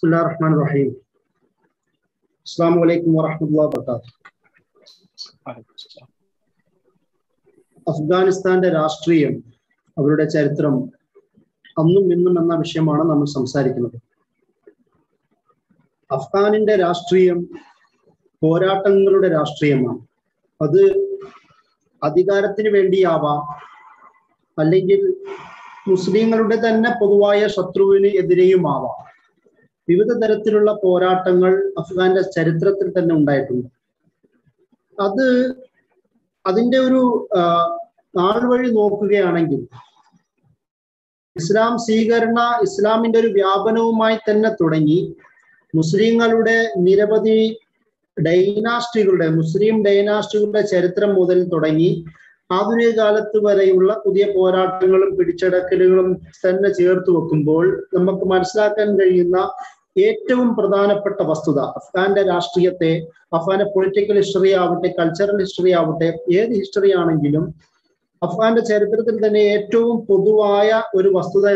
بسم الله الرحمن الرحيم السلام عليكم ورحمة الله وبركاته അഫ്ഗാനിസ്ഥാന്റെ രാഷ്ട്രീയം അവരുടെ ചരിത്രം അന്നും ഇന്നും എന്ന വിഷയമാണ് നമ്മൾ സംസാരിക്കുന്നത് അഫ്ഗാനിന്റെ രാഷ്ട്രീയം പോരാട്ടങ്ങളുടെ രാഷ്ട്രീയമാണ് അത് അധികാരത്തിന് വേണ്ടിയാവാം അല്ലെങ്കിൽ മുസ്ലിങ്ങളുടെ തന്നെ പൊതുവായ ശത്രുവിന് എതിരെയുമാവാം വിവിധ തരത്തിലുള്ള പോരാട്ടങ്ങൾ അഫ്ഗാന്റെ ചരിത്രത്തിൽ തന്നെ ഉണ്ടായിട്ടുണ്ട് അത് അതിന്റെ ഒരു നാൾ വഴി നോക്കുകയാണെങ്കിൽ ഇസ്ലാം സ്വീകരണ ഇസ്ലാമിന്റെ ഒരു വ്യാപനവുമായി തന്നെ തുടങ്ങി മുസ്ലിങ്ങളുടെ നിരവധി ഡൈനാസ്റ്റികളുടെ മുസ്ലിം ഡൈനാസ്റ്റികളുടെ ചരിത്രം മുതൽ തുടങ്ങി ആധുനിക കാലത്ത് വരെയുള്ള പുതിയ പോരാട്ടങ്ങളും പിടിച്ചടക്കലുകളും തന്നെ ചേർത്ത് വെക്കുമ്പോൾ നമുക്ക് മനസ്സിലാക്കാൻ കഴിയുന്ന ഏറ്റവും പ്രധാനപ്പെട്ട വസ്തുത അഫ്ഗാന്റെ രാഷ്ട്രീയത്തെ അഫ്ഗാന്റെ പൊളിറ്റിക്കൽ ഹിസ്റ്ററി ആവട്ടെ കൾച്ചറൽ ഹിസ്റ്ററി ആവട്ടെ ഏത് ഹിസ്റ്ററി ആണെങ്കിലും അഫ്ഗാന്റെ ചരിത്രത്തിൽ തന്നെ ഏറ്റവും പൊതുവായ ഒരു വസ്തുത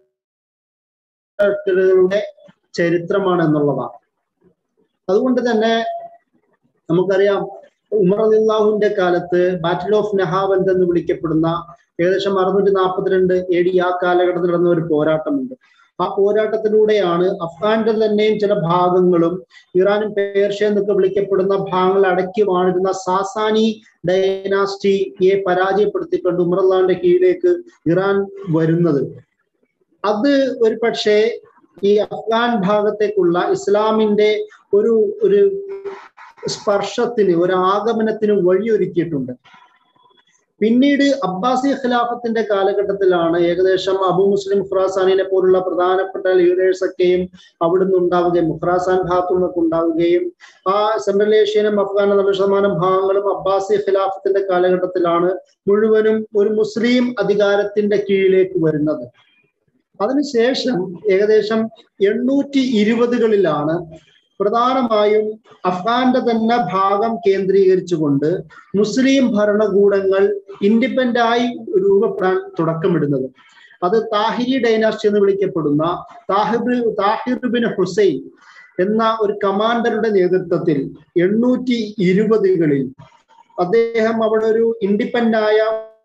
ചരിത്രമാണ് എന്നുള്ളതാണ് അതുകൊണ്ട് തന്നെ നമുക്കറിയാം ഉമർ അലിള്ളാഹുവിന്റെ കാലത്ത് ബാറ്റിൽ ഓഫ് നഹാവന്ത് എന്ന് വിളിക്കപ്പെടുന്ന ഏകദേശം അറുന്നൂറ്റി നാൽപ്പത്തിരണ്ട് എ ഡി ആ കാലഘട്ടത്തിൽ നടന്ന ഒരു പോരാട്ടമുണ്ട് ആ പോരാട്ടത്തിലൂടെയാണ് അഫ്ഗാന്റെ തന്നെയും ചില ഭാഗങ്ങളും ഇറാനും പേർഷ്യ എന്നൊക്കെ വിളിക്കപ്പെടുന്ന ഭാഗങ്ങൾ അടക്കി വാണിരുന്ന സാസാനി ഡൈനാസ്റ്റിയെ പരാജയപ്പെടുത്തിക്കൊണ്ട് ഉമർലാന്റെ കീഴിലേക്ക് ഇറാൻ വരുന്നത് അത് ഒരു പക്ഷേ ഈ അഫ്ഗാൻ ഭാഗത്തേക്കുള്ള ഇസ്ലാമിന്റെ ഒരു ഒരു സ്പർശത്തിന് ഒരു ആഗമനത്തിന് വഴിയൊരുക്കിയിട്ടുണ്ട് പിന്നീട് അബ്ബാസി ഖിലാഫത്തിന്റെ കാലഘട്ടത്തിലാണ് ഏകദേശം അബു മുസ്ലിം ഖുറാസാനിനെ പോലുള്ള പ്രധാനപ്പെട്ട ലീഡേഴ്സ് ഒക്കെയും അവിടുന്ന് ഉണ്ടാവുകയും ഖുറാസാൻ ഭാഗത്തു നിന്നൊക്കെ ഉണ്ടാവുകയും ആ സെൻട്രൽ ഏഷ്യനും അഫ്ഗാൻ നല്ലൊരു ശതമാനം ഭാഗങ്ങളും അബ്ബാസി ഖിലാഫത്തിന്റെ കാലഘട്ടത്തിലാണ് മുഴുവനും ഒരു മുസ്ലിം അധികാരത്തിന്റെ കീഴിലേക്ക് വരുന്നത് അതിനുശേഷം ഏകദേശം എണ്ണൂറ്റി ഇരുപതുകളിലാണ് പ്രധാനമായും അഫ്ഗാന്റെ തന്നെ ഭാഗം കേന്ദ്രീകരിച്ചുകൊണ്ട് മുസ്ലിം ഭരണകൂടങ്ങൾ ഇൻഡിപെൻഡന്റ് ആയി രൂപപ്പെടാൻ തുടക്കമിടുന്നത് അത് താഹിരി ഡൈനാസ്റ്റി എന്ന് വിളിക്കപ്പെടുന്ന താഹിബ് താഹിർ ബിൻ ഹുസൈൻ എന്ന ഒരു കമാൻഡറുടെ നേതൃത്വത്തിൽ എണ്ണൂറ്റി ഇരുപതുകളിൽ അദ്ദേഹം അവിടെ ഒരു ഇൻഡിപെൻഡന്റ് ആയ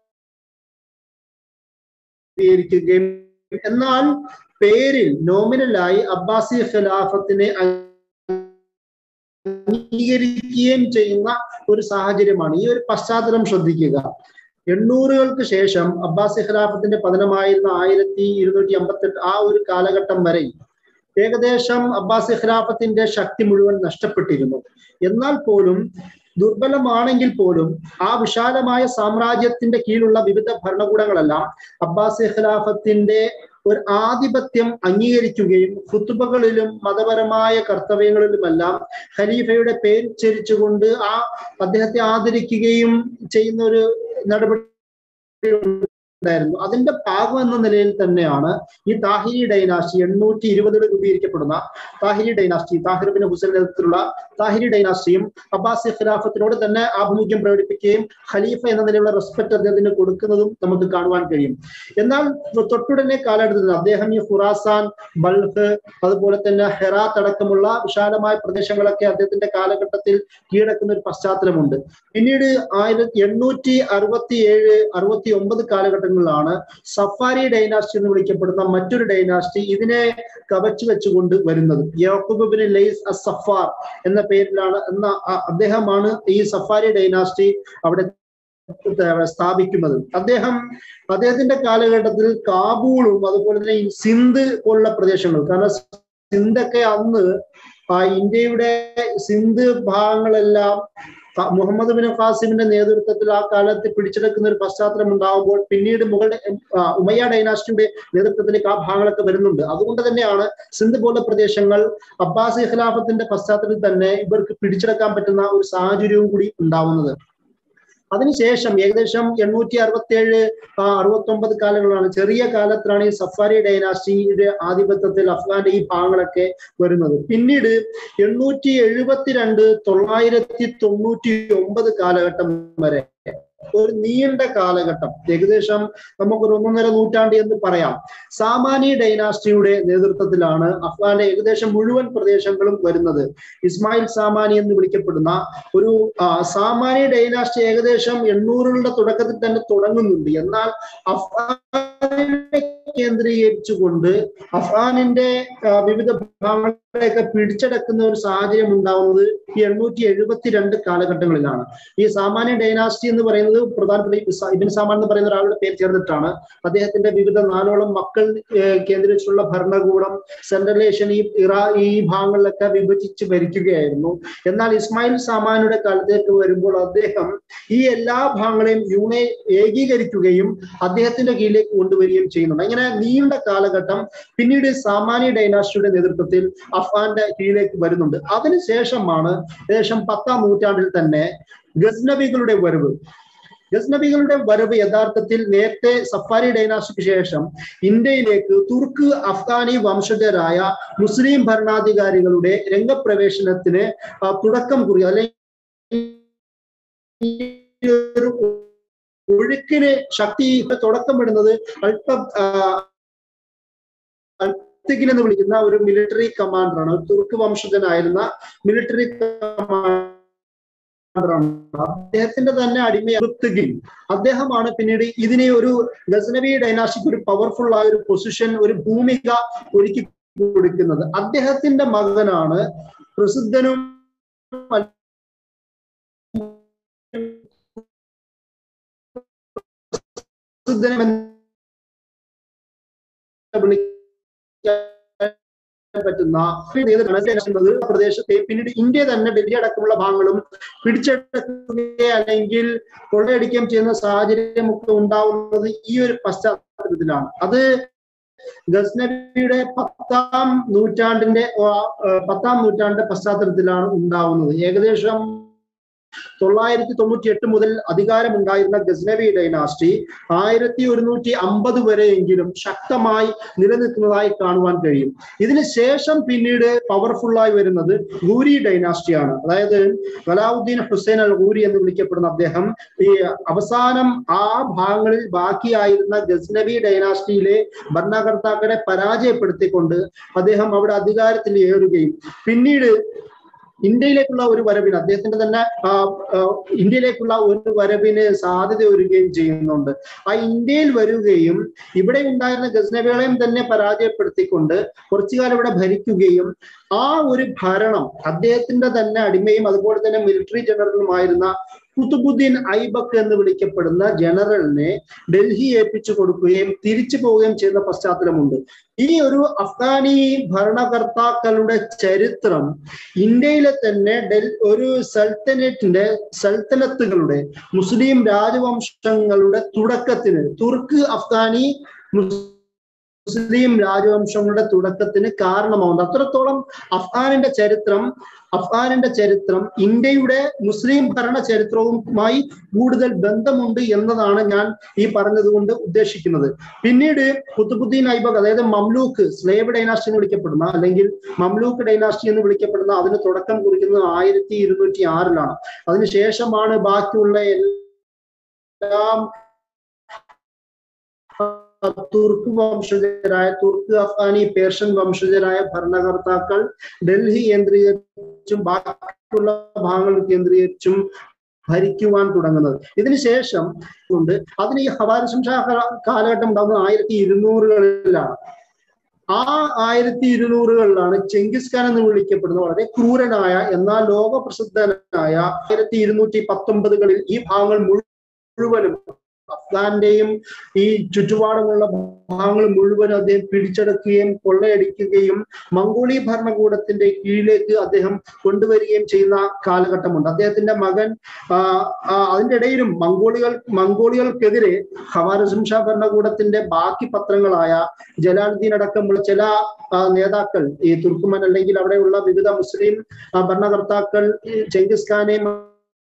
എന്നാൽ പേരിൽ നോമിനലായി അബ്ബാസി ഖിലാഫത്തിനെ അംഗീകരിക്കുകയും ചെയ്യുന്ന ഒരു സാഹചര്യമാണ് ഈ ഒരു പശ്ചാത്തലം ശ്രദ്ധിക്കുക എണ്ണൂറുകൾക്ക് ശേഷം അബ്ബാസി ഖിലാഫത്തിന്റെ പതനമായിരുന്ന ആയിരത്തി ഇരുന്നൂറ്റി അമ്പത്തെട്ട് ആ ഒരു കാലഘട്ടം വരെ ഏകദേശം അബ്ബാസി ഖിലാഫത്തിന്റെ ശക്തി മുഴുവൻ നഷ്ടപ്പെട്ടിരുന്നു എന്നാൽ പോലും ദുർബലമാണെങ്കിൽ പോലും ആ വിശാലമായ സാമ്രാജ്യത്തിന്റെ കീഴിലുള്ള വിവിധ ഭരണകൂടങ്ങളെല്ലാം അബ്ബാസി ഖിലാഫത്തിന്റെ ഒരു ആധിപത്യം അംഗീകരിക്കുകയും ഖുത്തുബകളിലും മതപരമായ കർത്തവ്യങ്ങളിലുമെല്ലാം ഖലീഫയുടെ പേരുച്ചരിച്ചുകൊണ്ട് ആ അദ്ദേഹത്തെ ആദരിക്കുകയും ചെയ്യുന്ന ഒരു നടപടി ഉണ്ടായിരുന്നു അതിന്റെ ഭാഗം എന്ന നിലയിൽ തന്നെയാണ് ഈ താഹിരി ഡൈനാസ്റ്റി എണ്ണൂറ്റി ഇരുപതിൽ രൂപീകരിക്കപ്പെടുന്ന താഹിരി ഡൈനാസ്റ്റി താഹിർ ബിൻ ഹുസൈൻ നേതൃത്വത്തിലുള്ള താഹിരി ഡൈനാസ്റ്റിയും അബ്ബാസി ഖിലാഫത്തിനോട് തന്നെ ആഭിമുഖ്യം പ്രകടിപ്പിക്കുകയും ഖലീഫ എന്ന നിലയിലുള്ള റെസ്പെക്ട് അദ്ദേഹത്തിന് കൊടുക്കുന്നതും നമുക്ക് കാണുവാൻ കഴിയും എന്നാൽ തൊട്ടുടനെ കാലഘട്ടത്തിൽ അദ്ദേഹം ഈ ഖുറാസാൻ ബൾഹ് അതുപോലെ തന്നെ ഹെറാത്ത് അടക്കമുള്ള വിശാലമായ പ്രദേശങ്ങളൊക്കെ അദ്ദേഹത്തിന്റെ കാലഘട്ടത്തിൽ കീഴടക്കുന്ന ഒരു പശ്ചാത്തലമുണ്ട് പിന്നീട് ആയിരത്തി എണ്ണൂറ്റി അറുപത്തി ഏഴ് അറുപത്തി ഒമ്പത് കാലഘട്ടം കാലഘട്ടങ്ങളിലാണ് സഫാരി ഡൈനാസ്റ്റി എന്ന് വിളിക്കപ്പെടുന്ന മറ്റൊരു ഡൈനാസ്റ്റി ഇതിനെ കവച്ചു വെച്ചുകൊണ്ട് വരുന്നത് യാക്കൂബിന് ലൈസ് അ സഫാർ എന്ന പേരിലാണ് എന്ന അദ്ദേഹമാണ് ഈ സഫാരി ഡൈനാസ്റ്റി അവിടെ സ്ഥാപിക്കുന്നത് അദ്ദേഹം അദ്ദേഹത്തിന്റെ കാലഘട്ടത്തിൽ കാബൂളും അതുപോലെ തന്നെ സിന്ധ് പോലുള്ള പ്രദേശങ്ങൾ കാരണം സിന്ധൊക്കെ അന്ന് ആ ഇന്ത്യയുടെ സിന്ധ് ഭാഗങ്ങളെല്ലാം മുഹമ്മദ് ബിൻ ഖാസിമിന്റെ നേതൃത്വത്തിൽ ആ കാലത്ത് പിടിച്ചെടുക്കുന്ന ഒരു പശ്ചാത്തലം ഉണ്ടാകുമ്പോൾ പിന്നീട് മുഗൾ ഉമയ്യ ഡൈനാസ്റ്റിയുടെ നേതൃത്വത്തിലേക്ക് ആ ഭാഗങ്ങളൊക്കെ വരുന്നുണ്ട് അതുകൊണ്ട് തന്നെയാണ് സിന്ധ് പോലുള്ള പ്രദേശങ്ങൾ അബ്ബാസി ഖിലാഫത്തിന്റെ പശ്ചാത്തലത്തിൽ തന്നെ ഇവർക്ക് പിടിച്ചെടുക്കാൻ പറ്റുന്ന ഒരു സാഹചര്യവും കൂടി ഉണ്ടാവുന്നത് അതിനുശേഷം ഏകദേശം എണ്ണൂറ്റി അറുപത്തി ഏഴ് അറുപത്തി ഒമ്പത് കാലങ്ങളാണ് ചെറിയ കാലത്തിലാണ് ഈ സഫാരി ഡൈനാസ്റ്റിയുടെ ആധിപത്യത്തിൽ അഫ്ഗാന്റെ ഈ ഭാഗങ്ങളൊക്കെ വരുന്നത് പിന്നീട് എണ്ണൂറ്റി എഴുപത്തിരണ്ട് തൊള്ളായിരത്തി തൊണ്ണൂറ്റി ഒമ്പത് കാലഘട്ടം വരെ ഒരു നീണ്ട കാലഘട്ടം ഏകദേശം നമുക്കൊരു ഒന്നൊന്നര നൂറ്റാണ്ട് എന്ന് പറയാം സാമാനി ഡൈനാസ്റ്റിയുടെ നേതൃത്വത്തിലാണ് അഫ്ഗാന്റെ ഏകദേശം മുഴുവൻ പ്രദേശങ്ങളും വരുന്നത് ഇസ്മായിൽ സാമാനി എന്ന് വിളിക്കപ്പെടുന്ന ഒരു സാമാനി ഡൈനാസ്റ്റി ഏകദേശം എണ്ണൂറുകളുടെ തുടക്കത്തിൽ തന്നെ തുടങ്ങുന്നുണ്ട് എന്നാൽ അഫ്ഗാനെ കേന്ദ്രീകരിച്ചുകൊണ്ട് അഫ്ഗാനിന്റെ വിവിധ ഭാഗങ്ങളെയൊക്കെ പിടിച്ചടക്കുന്ന ഒരു സാഹചര്യം ഉണ്ടാവുന്നത് ഈ എണ്ണൂറ്റി എഴുപത്തിരണ്ട് കാലഘട്ടങ്ങളിലാണ് ഈ സാമാന്യ ഡൈനാസ്റ്റി എന്ന് പറയുന്നത് പ്രധാനപ്പെട്ട ഇബിൻ സാമാൻ എന്ന് പറയുന്ന ഒരാളുടെ പേര് ചേർന്നിട്ടാണ് അദ്ദേഹത്തിന്റെ വിവിധ നാലോളം മക്കൾ കേന്ദ്രീകരിച്ചുള്ള ഭരണകൂടം സെൻട്രൽ ഏഷ്യൻ ഈ ഇറാ ഈ ഭാഗങ്ങളിലൊക്കെ വിഭജിച്ച് ഭരിക്കുകയായിരുന്നു എന്നാൽ ഇസ്മായിൽ സാമാനിയുടെ കാലത്തേക്ക് വരുമ്പോൾ അദ്ദേഹം ഈ എല്ലാ ഭാഗങ്ങളെയും യൂണെ ഏകീകരിക്കുകയും അദ്ദേഹത്തിന്റെ കീഴിലേക്ക് കൊണ്ടുവരികയും ചെയ്യുന്നുണ്ട് അങ്ങനെ നീണ്ട കാലഘട്ടം പിന്നീട് സാമാന്യ ഡൈനാസ്റ്റിയുടെ നേതൃത്വത്തിൽ അഫ്ഗാന്റെ കീഴിലേക്ക് വരുന്നുണ്ട് അതിനുശേഷമാണ് ഏകദേശം പത്താം നൂറ്റാണ്ടിൽ തന്നെ ഗസ്നബികളുടെ വരവ് ഗസ്നബികളുടെ വരവ് യഥാർത്ഥത്തിൽ നേരത്തെ സഫാരി ഡൈനാസ്റ്റിക്ക് ശേഷം ഇന്ത്യയിലേക്ക് തുർക്ക് അഫ്ഗാനി വംശജരായ മുസ്ലിം ഭരണാധികാരികളുടെ രംഗപ്രവേശനത്തിന് തുടക്കം കുറി അല്ലെങ്കിൽ ഒരു ഒഴുക്കിന് ശക്തി തുടക്കമിടുന്നത് അല്പ അൽത്തിക്കിൻ എന്ന് വിളിക്കുന്ന ഒരു മിലിറ്ററി കമാൻഡറാണ് തുർക്ക് വംശജനായിരുന്ന മിലിറ്ററി കമാൻഡറാണ് അദ്ദേഹത്തിന്റെ തന്നെ അടിമ അൽത്തിഗിൻ അദ്ദേഹമാണ് പിന്നീട് ഇതിനെ ഒരു ഗസനവി ഡൈനാസ്റ്റിക് ഒരു പവർഫുൾ ആയ ഒരു പൊസിഷൻ ഒരു ഭൂമിക ഒരുക്കി കൊടുക്കുന്നത് അദ്ദേഹത്തിന്റെ മകനാണ് പ്രസിദ്ധനും പറ്റുന്ന പ്രദേശത്തെ പിന്നീട് ഇന്ത്യ തന്നെ ഡൽഹി അടക്കമുള്ള ഭാഗങ്ങളും പിടിച്ചെടുക്കുകയോ അല്ലെങ്കിൽ കൊള്ളയടിക്കുകയും ചെയ്യുന്ന സാഹചര്യമൊക്കെ ഉണ്ടാവുന്നത് ഈ ഒരു പശ്ചാത്തലത്തിലാണ് അത് ഗസ്നബിയുടെ പത്താം നൂറ്റാണ്ടിന്റെ പത്താം നൂറ്റാണ്ടിന്റെ പശ്ചാത്തലത്തിലാണ് ഉണ്ടാവുന്നത് ഏകദേശം തൊള്ളായിരത്തി തൊണ്ണൂറ്റി എട്ട് മുതൽ അധികാരമുണ്ടായിരുന്ന ഗസ്നവി ഡൈനാസ്റ്റി ആയിരത്തി ഒരുന്നൂറ്റി അമ്പത് വരെയെങ്കിലും ശക്തമായി നിലനിൽക്കുന്നതായി കാണുവാൻ കഴിയും ഇതിന് ശേഷം പിന്നീട് പവർഫുള്ളായി വരുന്നത് ഗൂരി ഡൈനാസ്റ്റിയാണ് അതായത് വലാവുദ്ദീൻ ഹുസൈൻ അൽ ഗൂരി എന്ന് വിളിക്കപ്പെടുന്ന അദ്ദേഹം ഈ അവസാനം ആ ഭാഗങ്ങളിൽ ബാക്കിയായിരുന്ന ഗസ്നവി ഡൈനാസ്റ്റിയിലെ ഭരണകർത്താക്കളെ പരാജയപ്പെടുത്തിക്കൊണ്ട് അദ്ദേഹം അവിടെ അധികാരത്തിൽ ഏറുകയും പിന്നീട് ഇന്ത്യയിലേക്കുള്ള ഒരു വരവിന് അദ്ദേഹത്തിന്റെ തന്നെ ഇന്ത്യയിലേക്കുള്ള ഒരു വരവിന് സാധ്യത ഒരുകയും ചെയ്യുന്നുണ്ട് ആ ഇന്ത്യയിൽ വരികയും ഇവിടെ ഉണ്ടായിരുന്ന ഗസ്നബികളെയും തന്നെ പരാജയപ്പെടുത്തിക്കൊണ്ട് കുറച്ചു കാലം ഇവിടെ ഭരിക്കുകയും ആ ഒരു ഭരണം അദ്ദേഹത്തിന്റെ തന്നെ അടിമയും അതുപോലെ തന്നെ മിലിറ്ററി ജനറലുമായിരുന്ന കുത്തുബുദ്ദീൻ ഐബക്ക് എന്ന് വിളിക്കപ്പെടുന്ന ജനറലിനെ ഡൽഹി ഏൽപ്പിച്ചു കൊടുക്കുകയും തിരിച്ചു പോവുകയും ചെയ്യുന്ന പശ്ചാത്തലമുണ്ട് ഈ ഒരു അഫ്ഗാനി ഭരണകർത്താക്കളുടെ ചരിത്രം ഇന്ത്യയിലെ തന്നെ ഡൽ ഒരു സൽത്തനറ്റിന്റെ സൽത്തനത്തുകളുടെ മുസ്ലിം രാജവംശങ്ങളുടെ തുടക്കത്തിന് തുർക്ക് അഫ്ഗാനി മുസ്ലിം രാജവംശങ്ങളുടെ തുടക്കത്തിന് കാരണമാവുന്നത് അത്രത്തോളം അഫ്ഗാനിന്റെ ചരിത്രം അഫ്ഗാനിന്റെ ചരിത്രം ഇന്ത്യയുടെ മുസ്ലിം ഭരണ ചരിത്രവുമായി കൂടുതൽ ബന്ധമുണ്ട് എന്നതാണ് ഞാൻ ഈ പറഞ്ഞത് കൊണ്ട് ഉദ്ദേശിക്കുന്നത് പിന്നീട് കുത്തുബുദ്ദീൻ ഐബക് അതായത് മംലൂക്ക് സ്ലേവ് ഡൈനാസ്റ്റി എന്ന് വിളിക്കപ്പെടുന്ന അല്ലെങ്കിൽ മംലൂക്ക് ഡൈനാസ്റ്റി എന്ന് വിളിക്കപ്പെടുന്ന അതിന് തുടക്കം കുറിക്കുന്നത് ആയിരത്തി ഇരുന്നൂറ്റി ആറിലാണ് അതിനുശേഷമാണ് ബാക്കിയുള്ള എല്ലാം തുർക്ക് വംശജരായ തുർക്ക് അഫ്ഗാനി പേർഷ്യൻ വംശജരായ ഭരണകർത്താക്കൾ ഡൽഹി കേന്ദ്രീകരിച്ചും ബാക്കിയുള്ള ഭാഗങ്ങൾ കേന്ദ്രീകരിച്ചും ഭരിക്കുവാൻ തുടങ്ങുന്നത് ഇതിനുശേഷം ഉണ്ട് അതിന് ഈ ഹവാരിസം ഷാ കാലഘട്ടം ഉണ്ടാകുന്നത് ആയിരത്തി ഇരുന്നൂറുകളിലാണ് ആ ആയിരത്തി ഇരുന്നൂറുകളിലാണ് ചെങ്കിസ് ഖാൻ എന്ന് വിളിക്കപ്പെടുന്ന വളരെ ക്രൂരനായ എന്നാൽ ലോകപ്രസിദ്ധനായ ആയിരത്തി ഇരുന്നൂറ്റി പത്തൊമ്പതുകളിൽ ഈ ഭാഗങ്ങൾ മുഴുവനും അഫ്ഗാന്റെയും ഈ ചുറ്റുപാടുമുള്ള ഭാഗങ്ങൾ മുഴുവൻ അദ്ദേഹം പിടിച്ചെടുക്കുകയും കൊള്ളയടിക്കുകയും മംഗോളി ഭരണകൂടത്തിന്റെ കീഴിലേക്ക് അദ്ദേഹം കൊണ്ടുവരികയും ചെയ്യുന്ന കാലഘട്ടമുണ്ട് അദ്ദേഹത്തിന്റെ മകൻ അതിന്റെ ഇടയിലും മംഗോളികൾ മംഗോളികൾക്കെതിരെ ഖവാരസം ഷാ ഭരണകൂടത്തിന്റെ ബാക്കി പത്രങ്ങളായ ജലാലുദ്ദീൻ അടക്കമുള്ള ചില നേതാക്കൾ ഈ തുർക്കുമൻ അല്ലെങ്കിൽ അവിടെയുള്ള വിവിധ മുസ്ലിം ഭരണകർത്താക്കൾ ചെങ്കിസ് ഖാനെയും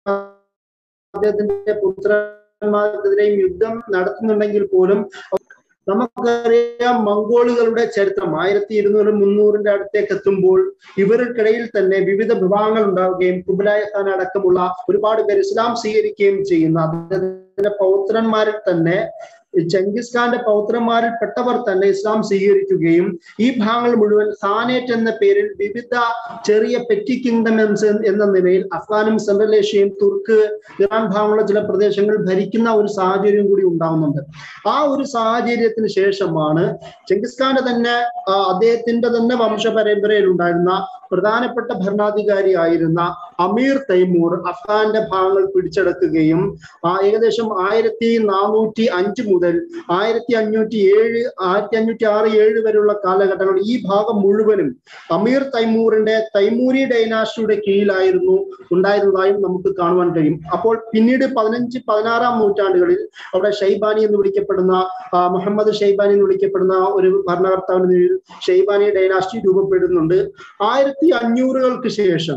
അദ്ദേഹത്തിന്റെ പുത്ര ന്മാർക്കെതിരെയും യുദ്ധം നടത്തുന്നുണ്ടെങ്കിൽ പോലും നമുക്കറിയാം മംഗോളുകളുടെ ചരിത്രം ആയിരത്തി ഇരുന്നൂറ് മുന്നൂറിന്റെ അടുത്തേക്ക് എത്തുമ്പോൾ ഇവർക്കിടയിൽ തന്നെ വിവിധ വിഭാഗങ്ങൾ ഉണ്ടാവുകയും കുബലായ ഖാൻ അടക്കമുള്ള ഒരുപാട് പേർ ഇസ്ലാം സ്വീകരിക്കുകയും ചെയ്യുന്ന അദ്ദേഹത്തിന്റെ പൗത്രന്മാരിൽ തന്നെ ചെങ്കിസ് ഖാന്റെ പൗത്രന്മാരിൽ പെട്ടവർ തന്നെ ഇസ്ലാം സ്വീകരിക്കുകയും ഈ ഭാഗങ്ങൾ മുഴുവൻ ഖാനേറ്റ് എന്ന പേരിൽ വിവിധ ചെറിയ പെറ്റി കിങ്ഡംസ് എന്ന നിലയിൽ അഫ്ഗാനും സെൻട്രൽ ഏഷ്യയും തുർക്ക് ഇറാൻ ഭാഗങ്ങളുള്ള ചില പ്രദേശങ്ങൾ ഭരിക്കുന്ന ഒരു സാഹചര്യം കൂടി ഉണ്ടാവുന്നുണ്ട് ആ ഒരു സാഹചര്യത്തിന് ശേഷമാണ് ചെങ്കിസ് ഖാന്റെ തന്നെ അദ്ദേഹത്തിന്റെ തന്നെ വംശപരമ്പരയിൽ ഉണ്ടായിരുന്ന പ്രധാനപ്പെട്ട ഭരണാധികാരിയായിരുന്ന അമീർ തൈമൂർ അഫ്ഗാന്റെ ഭാഗങ്ങൾ പിടിച്ചെടുക്കുകയും ഏകദേശം ആയിരത്തി നാനൂറ്റി അഞ്ച് മുതൽ ആയിരത്തി അഞ്ഞൂറ്റി ഏഴ് ആയിരത്തി അഞ്ഞൂറ്റി ആറ് ഏഴ് വരെയുള്ള കാലഘട്ടങ്ങൾ ഈ ഭാഗം മുഴുവനും അമീർ തൈമൂറിന്റെ തൈമൂരി ഡൈനാസ്റ്റിയുടെ കീഴിലായിരുന്നു ഉണ്ടായിരുന്നതായും നമുക്ക് കാണുവാൻ കഴിയും അപ്പോൾ പിന്നീട് പതിനഞ്ച് പതിനാറാം നൂറ്റാണ്ടുകളിൽ അവിടെ ഷൈബാനി എന്ന് വിളിക്കപ്പെടുന്ന മുഹമ്മദ് ഷൈബാനി എന്ന് വിളിക്കപ്പെടുന്ന ഒരു ഭരണകർത്താവിന് കീഴിൽ ഷൈബാനി ഡൈനാസ്റ്റി രൂപപ്പെടുന്നുണ്ട് ആയിരത്തി അഞ്ഞൂറുകൾക്ക് ശേഷം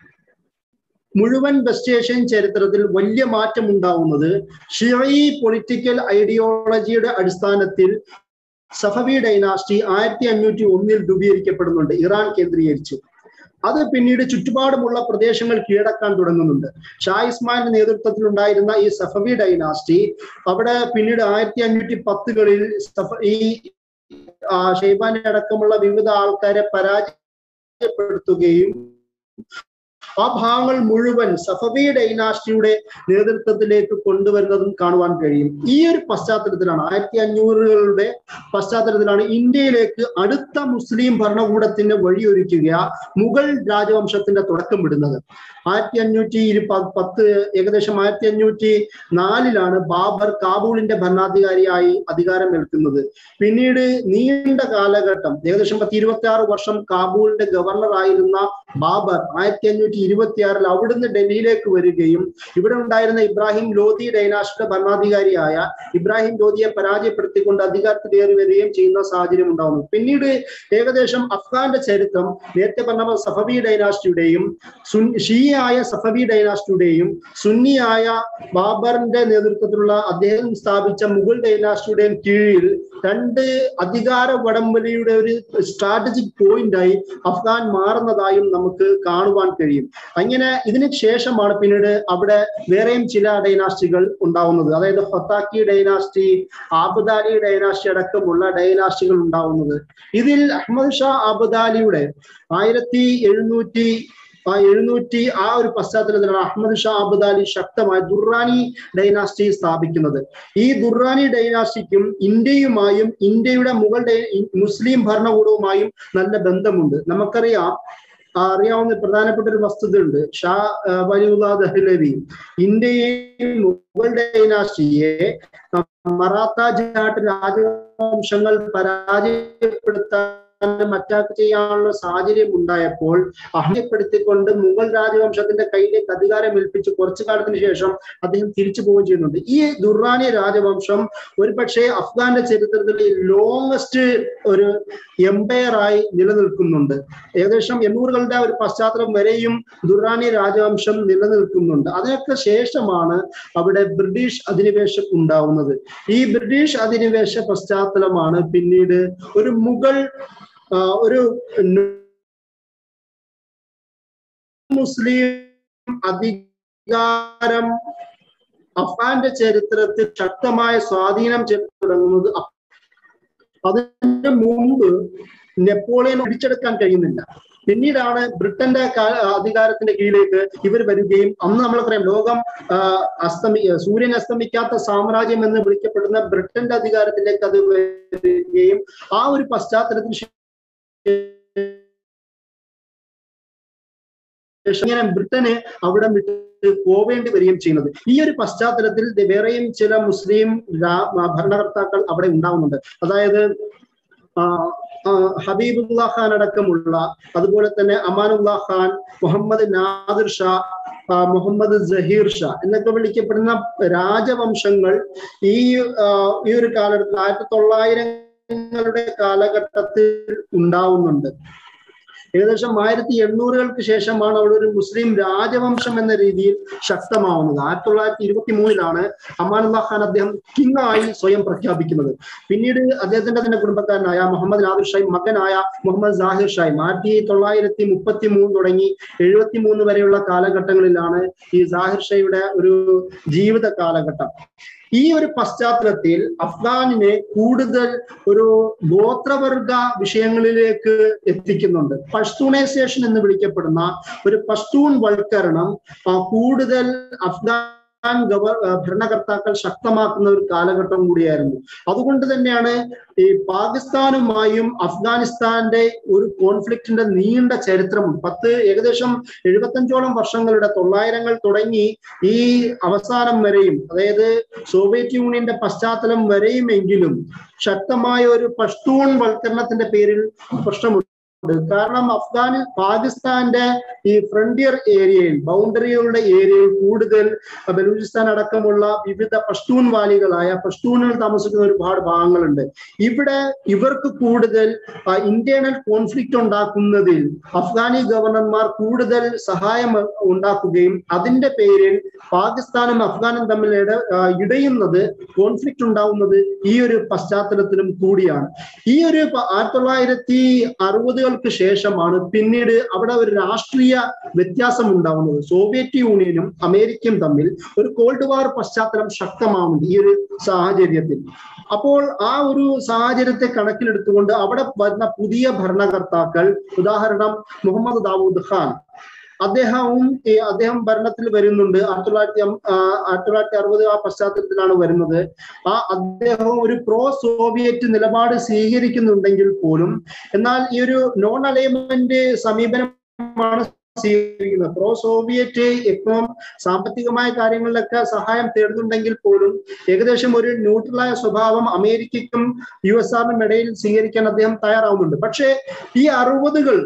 മുഴുവൻ വെസ്റ്റ് ഏഷ്യൻ ചരിത്രത്തിൽ വലിയ മാറ്റം ഉണ്ടാവുന്നത് ഷിയയി പൊളിറ്റിക്കൽ ഐഡിയോളജിയുടെ അടിസ്ഥാനത്തിൽ സഫവി ഡൈനാസ്റ്റി ആയിരത്തി അഞ്ഞൂറ്റി ഒന്നിൽ രൂപീകരിക്കപ്പെടുന്നുണ്ട് ഇറാൻ കേന്ദ്രീകരിച്ച് അത് പിന്നീട് ചുറ്റുപാടുമുള്ള പ്രദേശങ്ങൾ കീഴടക്കാൻ തുടങ്ങുന്നുണ്ട് ഷാ ഇസ്മാന്റെ നേതൃത്വത്തിൽ ഉണ്ടായിരുന്ന ഈ സഫവി ഡൈനാസ്റ്റി അവിടെ പിന്നീട് ആയിരത്തി അഞ്ഞൂറ്റി പത്തുകളിൽ ഈ ഷെയ്ബാനെ അടക്കമുള്ള വിവിധ ആൾക്കാരെ പരാജയപ്പെടുത്തുകയും ആ ഭാഗങ്ങൾ മുഴുവൻ സഫവി ഡൈനാസ്റ്റിയുടെ നേതൃത്വത്തിലേക്ക് കൊണ്ടുവരുന്നതും കാണുവാൻ കഴിയും ഈ ഒരു പശ്ചാത്തലത്തിലാണ് ആയിരത്തി അഞ്ഞൂറുകളുടെ പശ്ചാത്തലത്തിലാണ് ഇന്ത്യയിലേക്ക് അടുത്ത മുസ്ലിം ഭരണകൂടത്തിന് വഴിയൊരുക്കുക മുഗൾ രാജവംശത്തിന്റെ തുടക്കം വിടുന്നത് ആയിരത്തി അഞ്ഞൂറ്റി ഇരു പത്ത് ഏകദേശം ആയിരത്തി അഞ്ഞൂറ്റി നാലിലാണ് ബാബർ കാബൂളിന്റെ ഭരണാധികാരിയായി അധികാരം ഏൽക്കുന്നത് പിന്നീട് നീണ്ട കാലഘട്ടം ഏകദേശം പത്ത് ഇരുപത്തി ആറ് വർഷം കാബൂളിന്റെ ഗവർണർ ആയിരുന്ന ബാബർ ആയിരത്തി അഞ്ഞൂറ്റി ഇരുപത്തിയാറിൽ അവിടുന്ന് ഡൽഹിയിലേക്ക് വരികയും ഇവിടെ ഉണ്ടായിരുന്ന ഇബ്രാഹിം ലോധി ഡൈനാസ്റ്റിയുടെ ഭരണാധികാരിയായ ഇബ്രാഹിം ലോധിയെ പരാജയപ്പെടുത്തിക്കൊണ്ട് അധികാരത്തിലേറി വരികയും ചെയ്യുന്ന സാഹചര്യം ഉണ്ടാവുന്നു പിന്നീട് ഏകദേശം അഫ്ഗാന്റെ ചരിത്രം നേരത്തെ പറഞ്ഞ സഫബി ഡൈനാസ്റ്റിയുടെയും ഷിയായ സഫബി ഡൈനാസ്റ്റിയുടെയും സുന്നിയായ ബാബറിന്റെ നേതൃത്വത്തിലുള്ള അദ്ദേഹം സ്ഥാപിച്ച മുഗൾ ഡൈനാസ്റ്റിയുടെയും കീഴിൽ രണ്ട് അധികാര വടംവലിയുടെ ഒരു സ്ട്രാറ്റജിക് പോയിന്റായി അഫ്ഗാൻ മാറുന്നതായും നമുക്ക് കാണുവാൻ കഴിയും അങ്ങനെ ഇതിന് ശേഷമാണ് പിന്നീട് അവിടെ വേറെയും ചില ഡൈനാസ്റ്റികൾ ഉണ്ടാവുന്നത് അതായത് ഫത്താക്കി ഡൈനാസ്റ്റി ആബുദാലി ഡൈനാസ്റ്റി അടക്കമുള്ള ഡൈനാസ്റ്റികൾ ഉണ്ടാവുന്നത് ഇതിൽ അഹമ്മദ് ഷാ ആബുദാലിയുടെ ആയിരത്തി എഴുന്നൂറ്റി ആ എഴുന്നൂറ്റി ആ ഒരു പശ്ചാത്തലത്തിലാണ് അഹമ്മദ് ഷാ അബുദാലി ശക്തമായ ദുർറാനി ഡൈനാസ്റ്റി സ്ഥാപിക്കുന്നത് ഈ ദുർറാനി ഡൈനാസ്റ്റിക്കും ഇന്ത്യയുമായും ഇന്ത്യയുടെ മുഗൾ മുസ്ലിം ഭരണകൂടവുമായും നല്ല ബന്ധമുണ്ട് നമുക്കറിയാം അറിയാവുന്ന പ്രധാനപ്പെട്ട ഒരു വസ്തുത ഉണ്ട് ഷാ വലിയുള്ള ദഹ്ലവി ഇന്ത്യയിൽ മുഗൾ ഡൈനാസ്റ്റിയെ മറാത്ത ജാട്ട് രാജവംശങ്ങൾ പരാജയപ്പെടുത്താൻ അറ്റാക്ക് ചെയ്യാനുള്ള സാഹചര്യം ഉണ്ടായപ്പോൾ അഹ്യപ്പെടുത്തിക്കൊണ്ട് മുഗൾ രാജവംശത്തിന്റെ കയ്യിലേക്ക് അധികാരം ഏൽപ്പിച്ച് കുറച്ചു കാലത്തിന് ശേഷം അദ്ദേഹം തിരിച്ചു പോവുകയും ചെയ്യുന്നുണ്ട് ഈ ദുർറാനി രാജവംശം ഒരുപക്ഷെ അഫ്ഗാന്റെ ചരിത്രത്തിൽ ലോങ്സ്റ്റ് ഒരു എംപയർ ആയി നിലനിൽക്കുന്നുണ്ട് ഏകദേശം എണ്ണൂറുകളുടെ ഒരു പശ്ചാത്തലം വരെയും ദുർറാനി രാജവംശം നിലനിൽക്കുന്നുണ്ട് അതിനൊക്കെ ശേഷമാണ് അവിടെ ബ്രിട്ടീഷ് അധിനിവേശം ഉണ്ടാവുന്നത് ഈ ബ്രിട്ടീഷ് അധിനിവേശ പശ്ചാത്തലമാണ് പിന്നീട് ഒരു മുഗൾ ഒരു മുസ്ലിം അധികാരം അഫ്ഗാന്റെ ചരിത്രത്തിൽ ശക്തമായ സ്വാധീനം ചെലുത്തി തുടങ്ങുന്നത് അതിന് മുമ്പ് നെപ്പോളിയൻ പിടിച്ചെടുക്കാൻ കഴിയുന്നില്ല പിന്നീടാണ് ബ്രിട്ടന്റെ അധികാരത്തിന്റെ കീഴിലേക്ക് ഇവർ വരികയും അന്ന് നമ്മളറിയാം ലോകം അസ്തമി സൂര്യൻ അസ്തമിക്കാത്ത സാമ്രാജ്യം എന്ന് വിളിക്കപ്പെടുന്ന ബ്രിട്ടന്റെ അധികാരത്തിലേക്ക് അത് വരികയും ആ ഒരു പശ്ചാത്തലത്തിൽ ഇങ്ങനെ ബ്രിട്ടന് അവിടെ വിട്ട് പോവേണ്ടി വരികയും ചെയ്യുന്നത് ഈ ഒരു പശ്ചാത്തലത്തിൽ വേറെയും ചില മുസ്ലിം ഭരണകർത്താക്കൾ അവിടെ ഉണ്ടാവുന്നുണ്ട് അതായത് ഹബീബുല്ല ഖാൻ അടക്കമുള്ള അതുപോലെ തന്നെ അമാനുല്ല ഖാൻ മുഹമ്മദ് നാദിർ ഷാ മുഹമ്മദ് ജഹീർ ഷാ എന്നൊക്കെ വിളിക്കപ്പെടുന്ന രാജവംശങ്ങൾ ഈ ഈ ഒരു കാലഘട്ടത്തിൽ ആയിരത്തി തൊള്ളായിരങ്ങളുടെ കാലഘട്ടത്തിൽ ഉണ്ടാവുന്നുണ്ട് ഏകദേശം ആയിരത്തി എണ്ണൂറുകൾക്ക് ശേഷമാണ് അവിടെ ഒരു മുസ്ലിം രാജവംശം എന്ന രീതിയിൽ ശക്തമാവുന്നത് ആയിരത്തി തൊള്ളായിരത്തി ഇരുപത്തി മൂന്നിലാണ് അമാനുള്ള ഖാൻ അദ്ദേഹം കിങ് ആയി സ്വയം പ്രഖ്യാപിക്കുന്നത് പിന്നീട് അദ്ദേഹത്തിന്റെ തന്നെ കുടുംബക്കാരനായ മുഹമ്മദ് നാദിർ ഷായി മകനായ മുഹമ്മദ് സാഹിർ ഷായി ആയിരത്തി തൊള്ളായിരത്തി മുപ്പത്തി മൂന്ന് തുടങ്ങി എഴുപത്തി മൂന്ന് വരെയുള്ള കാലഘട്ടങ്ങളിലാണ് ഈ സാഹിർ ഷായുടെ ഒരു ജീവിത കാലഘട്ടം ഈ ഒരു പശ്ചാത്തലത്തിൽ അഫ്ഗാനിനെ കൂടുതൽ ഒരു ഗോത്രവർഗ വിഷയങ്ങളിലേക്ക് എത്തിക്കുന്നുണ്ട് പഷ്തൂണൈസേഷൻ എന്ന് വിളിക്കപ്പെടുന്ന ഒരു പഷ്തൂൺ വൽക്കരണം കൂടുതൽ അഫ്ഗാൻ ഗവ ഭരണകർത്താക്കൾ ശക്തമാക്കുന്ന ഒരു കാലഘട്ടം കൂടിയായിരുന്നു അതുകൊണ്ട് തന്നെയാണ് ഈ പാകിസ്ഥാനുമായും അഫ്ഗാനിസ്ഥാന്റെ ഒരു കോൺഫ്ലിക്റ്റിന്റെ നീണ്ട ചരിത്രമുണ്ട് പത്ത് ഏകദേശം എഴുപത്തഞ്ചോളം വർഷങ്ങളുടെ തൊള്ളായിരങ്ങൾ തുടങ്ങി ഈ അവസാനം വരെയും അതായത് സോവിയറ്റ് യൂണിയന്റെ പശ്ചാത്തലം വരെയുമെങ്കിലും ശക്തമായ ഒരു പഷ്തൂൺ വൽക്കരണത്തിന്റെ പേരിൽ പ്രശ്നമുണ്ട് കാരണം അഫ്ഗാനി പാകിസ്ഥാന്റെ ഈ ഫ്രണ്ടിയർ ഏരിയയിൽ ബൗണ്ടറികളുടെ ഏരിയയിൽ കൂടുതൽ ബലൂചിസ്ഥാൻ അടക്കമുള്ള വിവിധ പഷ്തൂൺ വാലികളായ പഷ്തൂണുകൾ താമസിക്കുന്ന ഒരുപാട് ഭാഗങ്ങളുണ്ട് ഇവിടെ ഇവർക്ക് കൂടുതൽ ഇന്റേണൽ കോൺഫ്ലിക്റ്റ് ഉണ്ടാക്കുന്നതിൽ അഫ്ഗാനി ഗവർണർമാർ കൂടുതൽ സഹായം ഉണ്ടാക്കുകയും അതിന്റെ പേരിൽ പാകിസ്ഥാനും അഫ്ഗാനും തമ്മിൽ ഇട ഇടയുന്നത് കോൺഫ്ലിക്റ്റ് ഉണ്ടാവുന്നത് ഈ ഒരു പശ്ചാത്തലത്തിലും കൂടിയാണ് ഈ ഒരു ആയിരത്തി തൊള്ളായിരത്തി അറുപതുകൾ ക്ക് ശേഷമാണ് പിന്നീട് അവിടെ ഒരു രാഷ്ട്രീയ വ്യത്യാസം ഉണ്ടാവുന്നത് സോവിയറ്റ് യൂണിയനും അമേരിക്കയും തമ്മിൽ ഒരു കോൾഡ് വാർ പശ്ചാത്തലം ശക്തമാവുന്നുണ്ട് ഈ ഒരു സാഹചര്യത്തിൽ അപ്പോൾ ആ ഒരു സാഹചര്യത്തെ കണക്കിലെടുത്തുകൊണ്ട് അവിടെ വരുന്ന പുതിയ ഭരണകർത്താക്കൾ ഉദാഹരണം മുഹമ്മദ് ദാവൂദ് ഖാൻ അദ്ദേഹവും ഈ അദ്ദേഹം ഭരണത്തിൽ വരുന്നുണ്ട് ആയിരത്തി തൊള്ളായിരത്തി ആയിരത്തി തൊള്ളായിരത്തി അറുപത് ആ പശ്ചാത്തലത്തിലാണ് വരുന്നത് ആ അദ്ദേഹം ഒരു പ്രോ സോവിയറ്റ് നിലപാട് സ്വീകരിക്കുന്നുണ്ടെങ്കിൽ പോലും എന്നാൽ ഈ ഒരു നോൺ അലൈൻമെന്റ് സമീപനമാണ് സ്വീകരിക്കുന്നത് പ്രോ സോവിയറ്റ് ഇപ്പം സാമ്പത്തികമായ കാര്യങ്ങളിലൊക്കെ സഹായം തേടുന്നുണ്ടെങ്കിൽ പോലും ഏകദേശം ഒരു ന്യൂട്രലായ സ്വഭാവം അമേരിക്കയ്ക്കും യു എസ് ആറിനും ഇടയിൽ സ്വീകരിക്കാൻ അദ്ദേഹം തയ്യാറാവുന്നുണ്ട് പക്ഷേ ഈ അറുപതുകൾ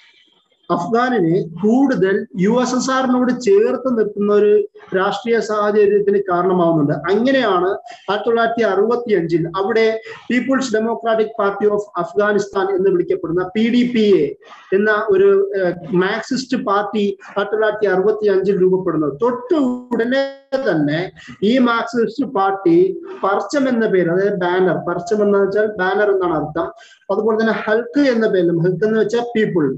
അഫ്ഗാനിനെ കൂടുതൽ യു എസ് എസ് ആറിനോട് ചേർത്ത് നിർത്തുന്ന ഒരു രാഷ്ട്രീയ സാഹചര്യത്തിന് കാരണമാവുന്നുണ്ട് അങ്ങനെയാണ് ആയിരത്തി തൊള്ളായിരത്തി അറുപത്തി അഞ്ചിൽ അവിടെ People's Democratic Party of Afghanistan എന്ന് വിളിക്കപ്പെടുന്ന പി ഡി പി എ എന്ന ഒരു മാർക്സിസ്റ്റ് പാർട്ടി ആയിരത്തി തൊള്ളായിരത്തി അറുപത്തി അഞ്ചിൽ രൂപപ്പെടുന്നത് തൊട്ട് ഉടനെ തന്നെ ഈ മാർക്സിസ്റ്റ് പാർട്ടി പർച്ചം എന്ന പേര് അതായത് ബാനർ പർച്ചം എന്ന് വെച്ചാൽ ബാനർ എന്നാണ് അർത്ഥം അതുപോലെ തന്നെ ഹൽക്ക് എന്ന പേരിലും ഹൽക്ക് എന്ന് വെച്ചാൽ പീപ്പിൾ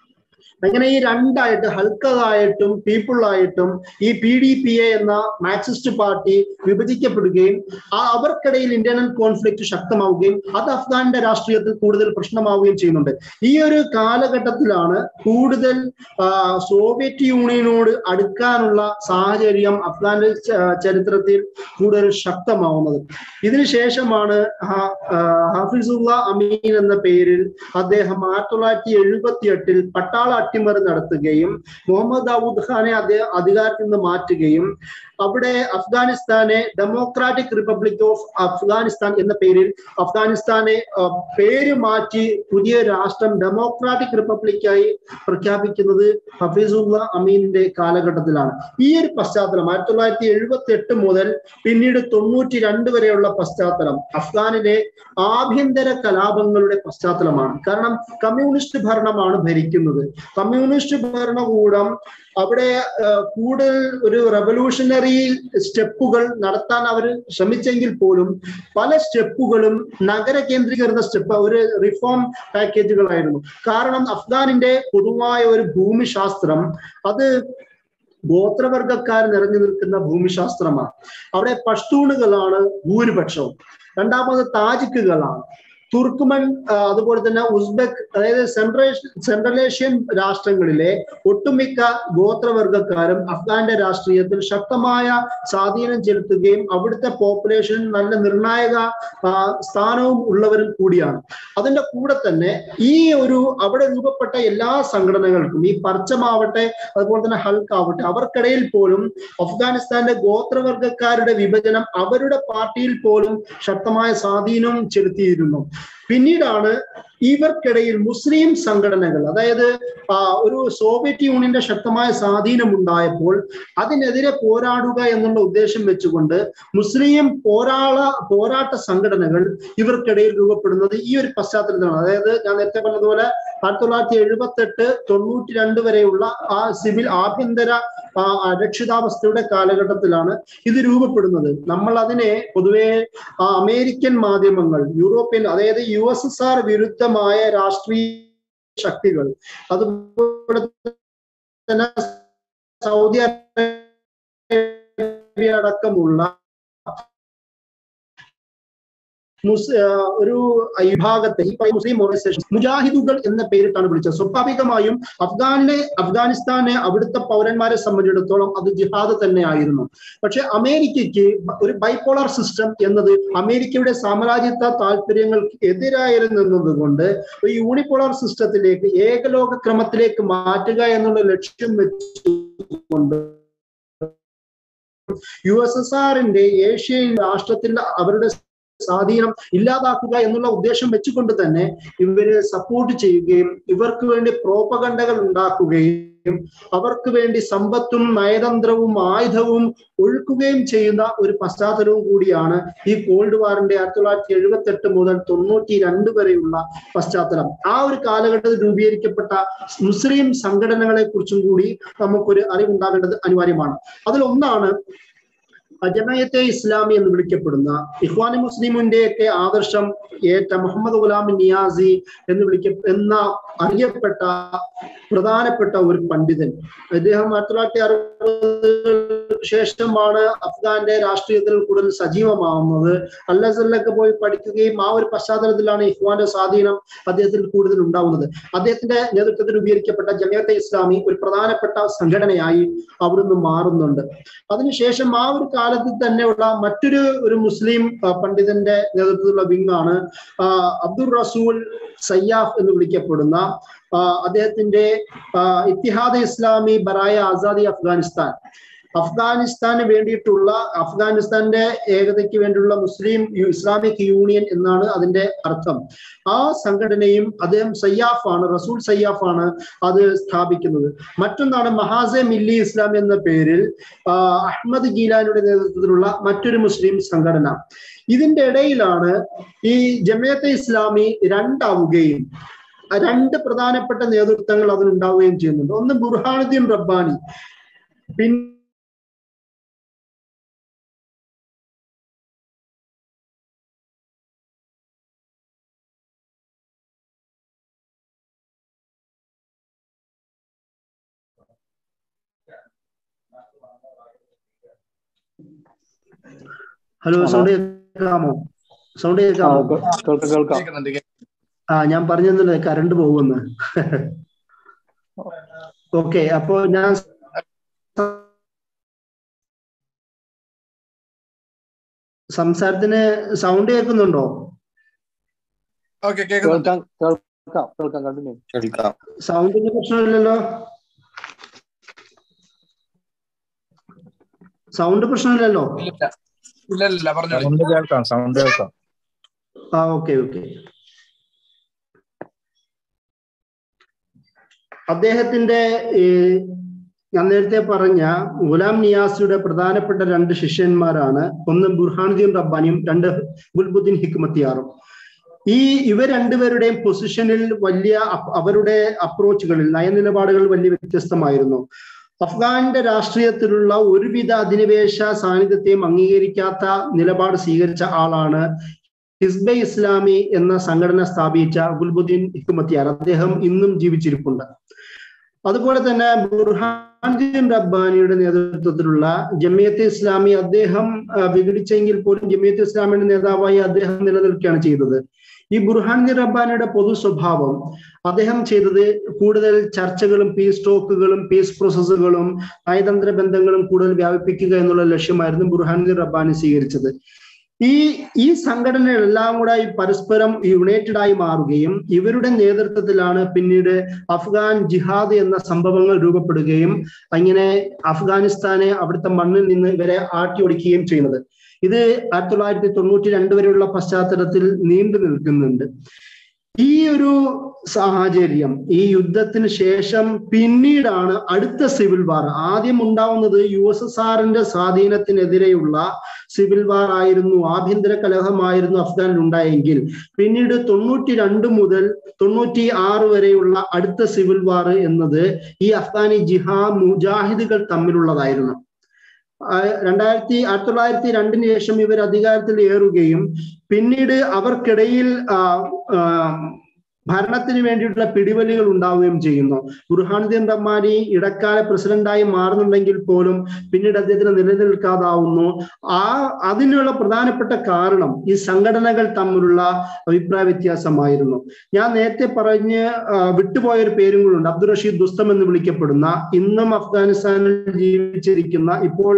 അങ്ങനെ ഈ രണ്ടായിട്ട് ഹൽക്കതായിട്ടും പീപ്പിളായിട്ടും ഈ പി ഡി പി എ എന്ന മാർക്സിസ്റ്റ് പാർട്ടി വിഭജിക്കപ്പെടുകയും ആ അവർക്കിടയിൽ ഇന്റേണൽ കോൺഫ്ലിക്റ്റ് ശക്തമാവുകയും അത് അഫ്ഗാന്റെ രാഷ്ട്രീയത്തിൽ കൂടുതൽ പ്രശ്നമാവുകയും ചെയ്യുന്നുണ്ട് ഈ ഒരു കാലഘട്ടത്തിലാണ് കൂടുതൽ സോവിയറ്റ് യൂണിയനോട് അടുക്കാനുള്ള സാഹചര്യം അഫ്ഗാന്റെ ചരിത്രത്തിൽ കൂടുതൽ ശക്തമാവുന്നത് ഇതിനുശേഷമാണ് ഹാഫിസുള്ള അമീൻ എന്ന പേരിൽ അദ്ദേഹം ആയിരത്തി തൊള്ളായിരത്തി എഴുപത്തി എട്ടിൽ പട്ടാള അട്ടിമറി നടത്തുകയും മുഹമ്മദ് ദാവൂദ് ഖാനെ അദ്ദേഹം അധികാരത്തിൽ നിന്ന് മാറ്റുകയും അവിടെ അഫ്ഗാനിസ്ഥാനെ ഡെമോക്രാറ്റിക് റിപ്പബ്ലിക് ഓഫ് അഫ്ഗാനിസ്ഥാൻ എന്ന പേരിൽ അഫ്ഗാനിസ്ഥാനെ പേര് മാറ്റി പുതിയ രാഷ്ട്രം ഡെമോക്രാറ്റിക് റിപ്പബ്ലിക്കായി പ്രഖ്യാപിക്കുന്നത് ഹഫീസുള്ള അമീനിന്റെ കാലഘട്ടത്തിലാണ് ഈ ഒരു പശ്ചാത്തലം ആയിരത്തി തൊള്ളായിരത്തി എഴുപത്തി എട്ട് മുതൽ പിന്നീട് തൊണ്ണൂറ്റി രണ്ട് വരെയുള്ള പശ്ചാത്തലം അഫ്ഗാനിലെ ആഭ്യന്തര കലാപങ്ങളുടെ പശ്ചാത്തലമാണ് കാരണം കമ്മ്യൂണിസ്റ്റ് ഭരണമാണ് ഭരിക്കുന്നത് കമ്മ്യൂണിസ്റ്റ് ഭരണകൂടം അവിടെ കൂടുതൽ ഒരു റവല്യൂഷണറി സ്റ്റെപ്പുകൾ നടത്താൻ അവർ ശ്രമിച്ചെങ്കിൽ പോലും പല സ്റ്റെപ്പുകളും നഗര കേന്ദ്രീകൃത സ്റ്റെപ്പ് ഒരു റിഫോം പാക്കേജുകളായിരുന്നു കാരണം അഫ്ഗാനിന്റെ പൊതുവായ ഒരു ഭൂമിശാസ്ത്രം അത് ഗോത്രവർഗക്കാർ നിറഞ്ഞു നിൽക്കുന്ന ഭൂമിശാസ്ത്രമാണ് അവിടെ പഷ്തൂണുകളാണ് ഭൂരിപക്ഷവും രണ്ടാമത് താജിക്കുകളാണ് തുർക്കുമൻ അതുപോലെ തന്നെ ഉസ്ബെക് അതായത് സെൻട്രൽ സെൻട്രൽ ഏഷ്യൻ രാഷ്ട്രങ്ങളിലെ ഒട്ടുമിക്ക ഗോത്രവർഗക്കാരും അഫ്ഗാന്റെ രാഷ്ട്രീയത്തിൽ ശക്തമായ സ്വാധീനം ചെലുത്തുകയും അവിടുത്തെ പോപ്പുലേഷനിൽ നല്ല നിർണായക സ്ഥാനവും ഉള്ളവരും കൂടിയാണ് അതിന്റെ കൂടെ തന്നെ ഈ ഒരു അവിടെ രൂപപ്പെട്ട എല്ലാ സംഘടനകൾക്കും ഈ പർച്ചമാവട്ടെ അതുപോലെ തന്നെ ഹൽക്ക് ആവട്ടെ അവർക്കിടയിൽ പോലും അഫ്ഗാനിസ്ഥാന്റെ ഗോത്രവർഗക്കാരുടെ വിഭജനം അവരുടെ പാർട്ടിയിൽ പോലും ശക്തമായ സ്വാധീനവും ചെലുത്തിയിരുന്നു പിന്നീടാണ് ഇവർക്കിടയിൽ മുസ്ലിം സംഘടനകൾ അതായത് ആ, ഒരു സോവിയറ്റ് യൂണിയന്റെ ശക്തമായ സ്വാധീനം ഉണ്ടായപ്പോൾ അതിനെതിരെ പോരാടുക എന്നുള്ള ഉദ്ദേശം വെച്ചുകൊണ്ട് മുസ്ലിം പോരാള പോരാട്ട സംഘടനകൾ ഇവർക്കിടയിൽ രൂപപ്പെടുന്നത് ഈ ഒരു പശ്ചാത്തലത്തിലാണ് അതായത് ഞാൻ നേരത്തെ പറഞ്ഞതുപോലെ ആയിരത്തി തൊള്ളായിരത്തി എഴുപത്തി എട്ട് തൊണ്ണൂറ്റി രണ്ട് വരെയുള്ള ആ സിവിൽ ആഭ്യന്തര ആ, അരക്ഷിതാവസ്ഥയുടെ കാലഘട്ടത്തിലാണ് ഇത് രൂപപ്പെടുന്നത് നമ്മൾ അതിനെ പൊതുവെ ആ, അമേരിക്കൻ മാധ്യമങ്ങൾ യൂറോപ്യൻ അതായത് യു എസ് എസ് ആർ വിരുദ്ധമായ രാഷ്ട്രീയ ശക്തികൾ അതുപോലെ തന്നെ സൗദി അറേബ്യ അടക്കമുള്ള മുസ് ആ, ഒരു വിഭാഗത്തെ ഈ പറയുന്ന മുസ്ലിം ഓർഗനൈസേഷൻ മുജാഹിദുകൾ എന്ന പേരിട്ടാണ് വിളിച്ചത് സ്വാഭാവികമായും അഫ്ഗാനിലെ അഫ്ഗാനിസ്ഥാനെ അവിടുത്തെ പൗരന്മാരെ സംബന്ധിച്ചിടത്തോളം അത് ജിഹാദ് തന്നെയായിരുന്നു പക്ഷെ അമേരിക്കയ്ക്ക് ഒരു ബൈപോളർ സിസ്റ്റം എന്നത് അമേരിക്കയുടെ സാമ്രാജ്യത്വ താല്പര്യങ്ങൾക്ക് എതിരായിരുന്നു കൊണ്ട് ഒരു യൂണിപോളർ സിസ്റ്റത്തിലേക്ക് ഏകലോക ക്രമത്തിലേക്ക് മാറ്റുക എന്നുള്ള ലക്ഷ്യം വെച്ചുകൊണ്ട് യു എസ് എസ് ആറിന്റെ ഏഷ്യൻ രാഷ്ട്രത്തിൽ അവരുടെ സ്വാധീനം ഇല്ലാതാക്കുക എന്നുള്ള ഉദ്ദേശം വെച്ചുകൊണ്ട് തന്നെ ഇവര് സപ്പോർട്ട് ചെയ്യുകയും ഇവർക്ക് വേണ്ടി പ്രോപകണ്ഡകൾ ഉണ്ടാക്കുകയും അവർക്ക് വേണ്ടി സമ്പത്തും നയതന്ത്രവും ആയുധവും ഒഴുക്കുകയും ചെയ്യുന്ന ഒരു പശ്ചാത്തലവും കൂടിയാണ് ഈ കോൾഡ് വാറിന്റെ ആയിരത്തി തൊള്ളായിരത്തി എഴുപത്തി എട്ട് മുതൽ തൊണ്ണൂറ്റി രണ്ട് വരെയുള്ള പശ്ചാത്തലം ആ ഒരു കാലഘട്ടത്തിൽ രൂപീകരിക്കപ്പെട്ട മുസ്ലിം സംഘടനകളെ കുറിച്ചും കൂടി നമുക്കൊരു അറിവുണ്ടാകേണ്ടത് അനിവാര്യമാണ് അതിലൊന്നാണ് ജമയത്തെ ഇസ്ലാമി എന്ന് വിളിക്കപ്പെടുന്ന ഇഖ്വാനി മുസ്ലിമിന്റെയൊക്കെ ആദർശം ഏറ്റ മുഹമ്മദ് ഗുലാം നിയാസി എന്ന് വിളിക്ക എന്ന അറിയപ്പെട്ട പ്രധാനപ്പെട്ട ഒരു പണ്ഡിതൻ അദ്ദേഹം ആയിരത്തി തൊള്ളായിരത്തി അറുപത് ശേഷമാണ് അഫ്ഗാന്റെ രാഷ്ട്രീയത്തിൽ കൂടുതൽ സജീവമാവുന്നത് അല്ലസല്ലൊക്കെ പോയി പഠിക്കുകയും ആ ഒരു പശ്ചാത്തലത്തിലാണ് ഇഖ്വാന്റെ സ്വാധീനം അദ്ദേഹത്തിൽ കൂടുതൽ ഉണ്ടാവുന്നത് അദ്ദേഹത്തിന്റെ നേതൃത്വത്തിൽ രൂപീകരിക്കപ്പെട്ട ജമിയത്തെ ഇസ്ലാമി ഒരു പ്രധാനപ്പെട്ട സംഘടനയായി അവിടുന്ന് മാറുന്നുണ്ട് അതിനുശേഷം ആ ഒരു കാലത്തിൽ തന്നെയുള്ള മറ്റൊരു ഒരു മുസ്ലിം ആ, പണ്ഡിതന്റെ നേതൃത്വത്തിലുള്ള വിങ്ങാണ് ആ, അബ്ദുൾ റസൂൽ സയ്യാഫ് എന്ന് വിളിക്കപ്പെടുന്ന ആ, അദ്ദേഹത്തിന്റെ ആ, ഇത്തിഹാദ് ഇസ്ലാമി ബറായ ആസാദി അഫ്ഗാനിസ്ഥാൻ അഫ്ഗാനിസ്ഥാന് വേണ്ടിയിട്ടുള്ള അഫ്ഗാനിസ്ഥാന്റെ ഏകതയ്ക്ക് വേണ്ടിയുള്ള മുസ്ലിം യു- ഇസ്ലാമിക് യൂണിയൻ എന്നാണ് അതിന്റെ അർത്ഥം ആ സംഘടനയും അദ്ദേഹം സയ്യാഫാണ് റസൂൽ സയ്യാഫാണ് അത് സ്ഥാപിക്കുന്നത് മറ്റൊന്നാണ് മഹാസെ മില്ലി ഇസ്ലാം എന്ന പേരിൽ ആ, അഹമ്മദ് ഗീലാനിയുടെ നേതൃത്വത്തിലുള്ള മറ്റൊരു മുസ്ലിം സംഘടന ഇതിന്റെ ഇടയിലാണ് ഈ ജമിയത്തെ ഇസ്ലാമി രണ്ടാവുകയും ആ രണ്ട് പ്രധാനപ്പെട്ട നേതൃത്വങ്ങൾ അതിനുണ്ടാവുകയും ചെയ്യുന്നുണ്ട് ഒന്ന് ബുർഹാനുദ്ദീൻ റബ്ബാനി പിന്നെ ഹലോ സൗണ്ട് കേൾക്കാമോ സൗണ്ട് ആ, കേൾക്കാമോ കേ- കേൾക്കാം കേൾക്കാം കേൾക്കുന്നുണ്ട് കേ- ആ ഞാൻ പറഞ്ഞതല്ലേ കറണ്ട് പോകുമെന്ന് ഓക്കെ അപ്പോ ഞാൻ സംസാരത്തിന് സൗണ്ട് കേൾക്കുന്നുണ്ടോ ഓക്കെ കേൾക്കുന്നുണ്ട് കേൾക്കാം കേൾക്കാം കേൾക്കാം കണ്ടിന്യൂ കേൾക്കാം സൗണ്ടിന് പ്രശ്നമില്ലല്ലോ സൗണ്ട് പ്രശ്നമില്ലല്ലോ ഇല്ല ഇല്ല ഇല്ല പറഞ്ഞോളൂ സൗണ്ട് കേൾക്കാം സൗണ്ട് കേൾക്കാം ആ ഓക്കെ ഓക്കെ അദ്ദേഹത്തിന്റെ ഈ ഞാൻ നേരത്തെ പറഞ്ഞ ഗുലാം നിയാസിയുടെ പ്രധാനപ്പെട്ട രണ്ട് ശിഷ്യന്മാരാണ് ഒന്ന് ബുർഹാനുദ്ദീൻ റബ്ബാനിയും രണ്ട് ബുൽബുദ്ദീൻ ഹിക്മത്തിയാറും ഈ ഇവർ രണ്ടുപേരുടെയും പൊസിഷനിൽ വലിയ അപ്- അവരുടെ അപ്രോച്ചുകളിൽ നയനിലപാടുകൾ വലിയ വ്യത്യസ്തമായിരുന്നു അഫ്ഗാന്റെ രാഷ്ട്രീയത്തിലുള്ള ഒരുവിധ അധിനിവേശ സാന്നിധ്യത്തെയും അംഗീകരിക്കാത്ത നിലപാട് സ്വീകരിച്ച ആളാണ് ഹിസ്ബെ ഇസ്ലാമി എന്ന സംഘടന സ്ഥാപിച്ച ഗുൽബുദ്ദീൻ ഹിക്മത്തിയാർ അദ്ദേഹം ഇന്നും ജീവിച്ചിരിപ്പുണ്ട് അതുപോലെ തന്നെ ബുർഹാനുദ്ദീൻ റബ്ബാനിയുടെ നേതൃത്വത്തിലുള്ള ജമിയത്തെ ഇസ്ലാമി അദ്ദേഹം ആ, വിഘടിച്ചെങ്കിൽ പോലും ജമിയത്തെ ഇസ്ലാമിയുടെ നേതാവായി അദ്ദേഹം നിലനിൽക്കുകയാണ് ചെയ്തത് ഈ ബുർഹാനുദ്ദീൻ റബ്ബാനിയുടെ പൊതു സ്വഭാവം അദ്ദേഹം ചെയ്തത് കൂടുതൽ ചർച്ചകളും പീസ് ടോക്കുകളും പീസ് പ്രോസസ്സുകളും നയതന്ത്ര ബന്ധങ്ങളും കൂടുതൽ വ്യാപിപ്പിക്കുക എന്നുള്ള ലക്ഷ്യമായിരുന്നു ബുർഹാനുദ്ദീൻ റബ്ബാനി സ്വീകരിച്ചത് ഈ ഈ സംഘടനകളെല്ലാം കൂടെ ഈ പരസ്പരം യുണൈറ്റഡ് ആയി മാറുകയും ഇവരുടെ നേതൃത്വത്തിലാണ് പിന്നീട് അഫ്ഗാൻ ജിഹാദ് എന്ന സംഭവങ്ങൾ രൂപപ്പെടുകയും അങ്ങനെ അഫ്ഗാനിസ്ഥാനെ അവിടുത്തെ മണ്ണിൽ നിന്ന് ഇവരെ ആട്ടിയൊടിക്കുകയും ചെയ്യുന്നത് ഇത് ആയിരത്തി തൊള്ളായിരത്തി തൊണ്ണൂറ്റി രണ്ട് വരെയുള്ള പശ്ചാത്തലത്തിൽ നീണ്ടു നിൽക്കുന്നുണ്ട് ഈ ഒരു സാഹചര്യം ഈ യുദ്ധത്തിന് ശേഷം പിന്നീടാണ് അടുത്ത സിവിൽ വാർ ആദ്യം ഉണ്ടാവുന്നത് യു എസ് എസ് ആറിന്റെ സ്വാധീനത്തിനെതിരെയുള്ള സിവിൽ വാർ ആയിരുന്നു ആഭ്യന്തര കലഹമായിരുന്നു അഫ്ഗാനിൽ ഉണ്ടായെങ്കിൽ പിന്നീട് തൊണ്ണൂറ്റി രണ്ട് മുതൽ തൊണ്ണൂറ്റി ആറ് വരെയുള്ള അടുത്ത സിവിൽ വാർ എന്നത് ഈ അഫ്ഗാനി ജിഹാ മുജാഹിദുകൾ തമ്മിലുള്ളതായിരുന്നു രണ്ടായിരത്തി ആയിരത്തി തൊള്ളായിരത്തി രണ്ടിന് ശേഷം ഇവർ അധികാരത്തിൽ ഏറുകയും പിന്നീട് അവർക്കിടയിൽ ഭരണത്തിന് വേണ്ടിയിട്ടുള്ള പിടിവലികൾ ഉണ്ടാവുകയും ചെയ്യുന്നു ബുർഹാനുദ്ദീൻ റഹ്മാനി ഇടക്കാല പ്രസിഡന്റായി മാറുന്നുണ്ടെങ്കിൽ പോലും പിന്നീട് അദ്ദേഹത്തിന് നിലനിൽക്കാതാവുന്നു ആ അതിനുള്ള പ്രധാനപ്പെട്ട കാരണം ഈ സംഘടനകൾ തമ്മിലുള്ള അഭിപ്രായ വ്യത്യാസമായിരുന്നു ഞാൻ നേരത്തെ പറഞ്ഞ് വിട്ടുപോയ ഒരു പേരും കൂടെ ഉണ്ട് അബ്ദുൾ റഷീദ് ദുസ്തം എന്ന് വിളിക്കപ്പെടുന്ന ഇന്നും അഫ്ഗാനിസ്ഥാനിൽ ജീവിച്ചിരിക്കുന്ന ഇപ്പോൾ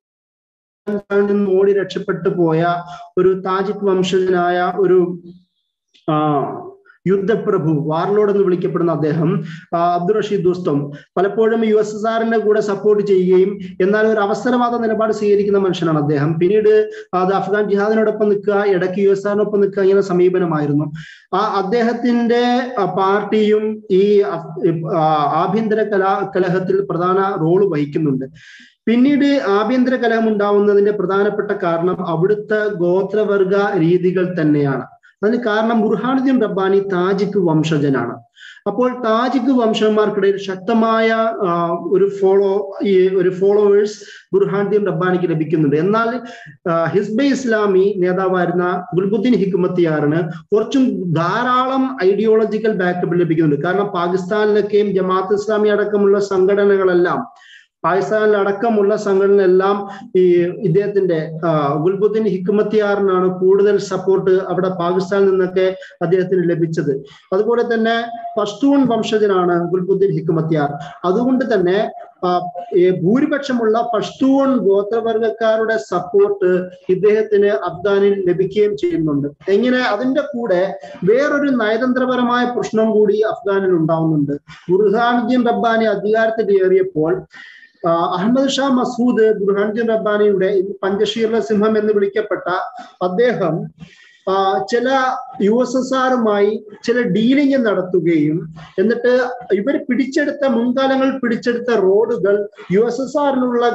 നിന്ന് ഓടി രക്ഷപ്പെട്ടു പോയ ഒരു താജിക് വംശജനായ ഒരു ആ യുദ്ധപ്രഭു വാർലോഡ് എന്ന് വിളിക്കപ്പെടുന്ന അദ്ദേഹം അബ്ദുൾ റഷീദ് ദോസ്തം പലപ്പോഴും യു എസ് എസ് ആറിന്റെ കൂടെ സപ്പോർട്ട് ചെയ്യുകയും എന്നാൽ ഒരു അവസരവാദ നിലപാട് സ്വീകരിക്കുന്ന മനുഷ്യനാണ് അദ്ദേഹം പിന്നീട് അത് അഫ്ഗാൻ ജിഹാദിനോടൊപ്പം നിൽക്കുക ഇടയ്ക്ക് യു എസ് ആറിനൊപ്പം നിൽക്കുക ഇങ്ങനെ സമീപനമായിരുന്നു ആ അദ്ദേഹത്തിന്റെ പാർട്ടിയും ഈ ആഭ്യന്തര കലാ കലഹത്തിൽ പ്രധാന റോള് വഹിക്കുന്നുണ്ട് പിന്നീട് ആഭ്യന്തര കലഹം ഉണ്ടാവുന്നതിന്റെ പ്രധാനപ്പെട്ട കാരണം അവിടുത്തെ ഗോത്രവർഗ രീതികൾ തന്നെയാണ് അതിന് കാരണം ബുർഹാനുദ്ദീൻ റബ്ബാനി താജിക് വംശജനാണ് അപ്പോൾ താജിക് വംശന്മാർക്കിടയിൽ ശക്തമായ ഒരു ഫോളോ ഈ ഒരു ഫോളോവേഴ്സ് ബുർഹാനുദ്ദീൻ റബ്ബാനിക്ക് ലഭിക്കുന്നുണ്ട് എന്നാൽ ഹിസ്ബെ ഇസ്ലാമി നേതാവായിരുന്ന ഗുൽബുദ്ദീൻ ഹിക്കുമത്തിയാറിന് കുറച്ചും ധാരാളം ഐഡിയോളജിക്കൽ ബാക്കപ്പ് ലഭിക്കുന്നുണ്ട് കാരണം പാകിസ്ഥാനിലൊക്കെയും ജമാഅത്ത് ഇസ്ലാമി അടക്കമുള്ള സംഘടനകളെല്ലാം പാകിസ്ഥാനിൽ അടക്കമുള്ള സംഘടന എല്ലാം ഈ ഇദ്ദേഹത്തിന്റെ ഗുൽബുദ്ദീൻ ഹിക്കുമത്തിയാറിനാണ് കൂടുതൽ സപ്പോർട്ട് അവിടെ പാകിസ്ഥാനിൽ നിന്നൊക്കെ അദ്ദേഹത്തിന് ലഭിച്ചത് അതുപോലെ തന്നെ പഷ്തൂൺ വംശജനാണ് ഗുൽബുദ്ദീൻ ഹിക്കുമത്തിയാർ അതുകൊണ്ട് തന്നെ ഭൂരിപക്ഷമുള്ള പഷ്തൂൺ ഗോത്രവർഗക്കാരുടെ സപ്പോർട്ട് ഇദ്ദേഹത്തിന് അഫ്ഗാനിൽ ലഭിക്കുകയും ചെയ്യുന്നുണ്ട് എങ്ങനെ അതിന്റെ കൂടെ വേറൊരു നയതന്ത്രപരമായ പ്രശ്നം കൂടി അഫ്ഗാനിൽ ഉണ്ടാവുന്നുണ്ട് ബുർഹാനുദ്ദീൻ റബ്ബാനി അധികാരത്തിൽ ഏറിയപ്പോൾ അഹമ്മദ് ഷാ മസൂദ് ബുർഹാനുദ്ദീൻ റബ്ബാനിയുടെ പഞ്ചഷീർല സിംഹം എന്ന് വിളിക്കപ്പെട്ട അദ്ദേഹം ചില യു എസ് എസ് ആറുമായി ചില ഡീലിംഗ് നടത്തുകയും എന്നിട്ട് ഇവർ പിടിച്ചെടുത്ത മുൻകാലങ്ങളിൽ പിടിച്ചെടുത്ത റോഡുകൾ യു എസ് എസ് ആറിനുള്ള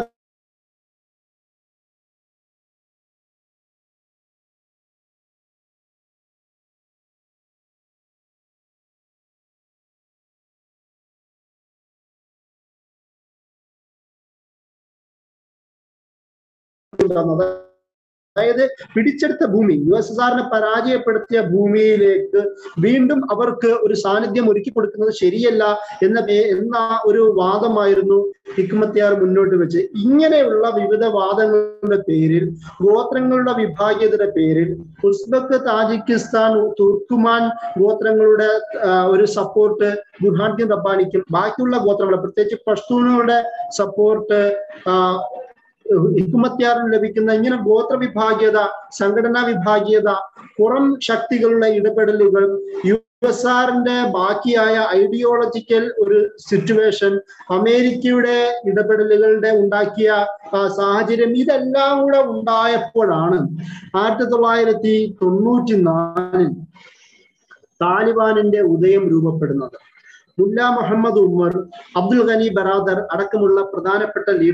അതായത് പിടിച്ചെടുത്ത ഭൂമി യു എസ് എസ് ആറിനെ പരാജയപ്പെടുത്തിയ ഭൂമിയിലേക്ക് വീണ്ടും അവർക്ക് ഒരു സാന്നിധ്യം ഒരുക്കി കൊടുക്കുന്നത് ശരിയല്ല എന്ന എന്ന ഒരു വാദമായിരുന്നു ഹിക്മത്തിയാർ മുന്നോട്ട് വെച്ച് ഇങ്ങനെയുള്ള വിവിധ വാദങ്ങളുടെ പേരിൽ ഗോത്രങ്ങളുടെ വിഭാഗീയതയുടെ പേരിൽ ഉസ്ബക്ക് താജിക്കിസ്ഥാൻ തുർക്കുമാൻ ഗോത്രങ്ങളുടെ ഒരു സപ്പോർട്ട് ബുർഹാൻദ്ദീൻ റബ്ബാനിക്കും ബാക്കിയുള്ള ഗോത്രങ്ങളെ പ്രത്യേകിച്ച് പഷ്തൂണുകളുടെ സപ്പോർട്ട് ഹിക്കുമത്യാറിന് ലഭിക്കുന്ന ഇങ്ങനെ ഗോത്ര വിഭാഗീയത സംഘടനാ വിഭാഗീയത പുറം ശക്തികളുടെ ഇടപെടലുകൾ യു എസ് ആറിന്റെ ബാക്കിയായ ഐഡിയോളജിക്കൽ ഒരു സിറ്റുവേഷൻ അമേരിക്കയുടെ ഇടപെടലുകളുടെ ഉണ്ടാക്കിയ സാഹചര്യം ഇതെല്ലാം കൂടെ ഉണ്ടായപ്പോഴാണ് ആയിരത്തി തൊള്ളായിരത്തി തൊണ്ണൂറ്റി നാലിൽ താലിബാനിന്റെ ഉദയം രൂപപ്പെടുന്നത് മുല്ല മുഹമ്മദ് ഉമർ അബ്ദുൽ ഖനി ബറാദർ അടക്കമുള്ള പ്രധാനപ്പെട്ട ലീഡർ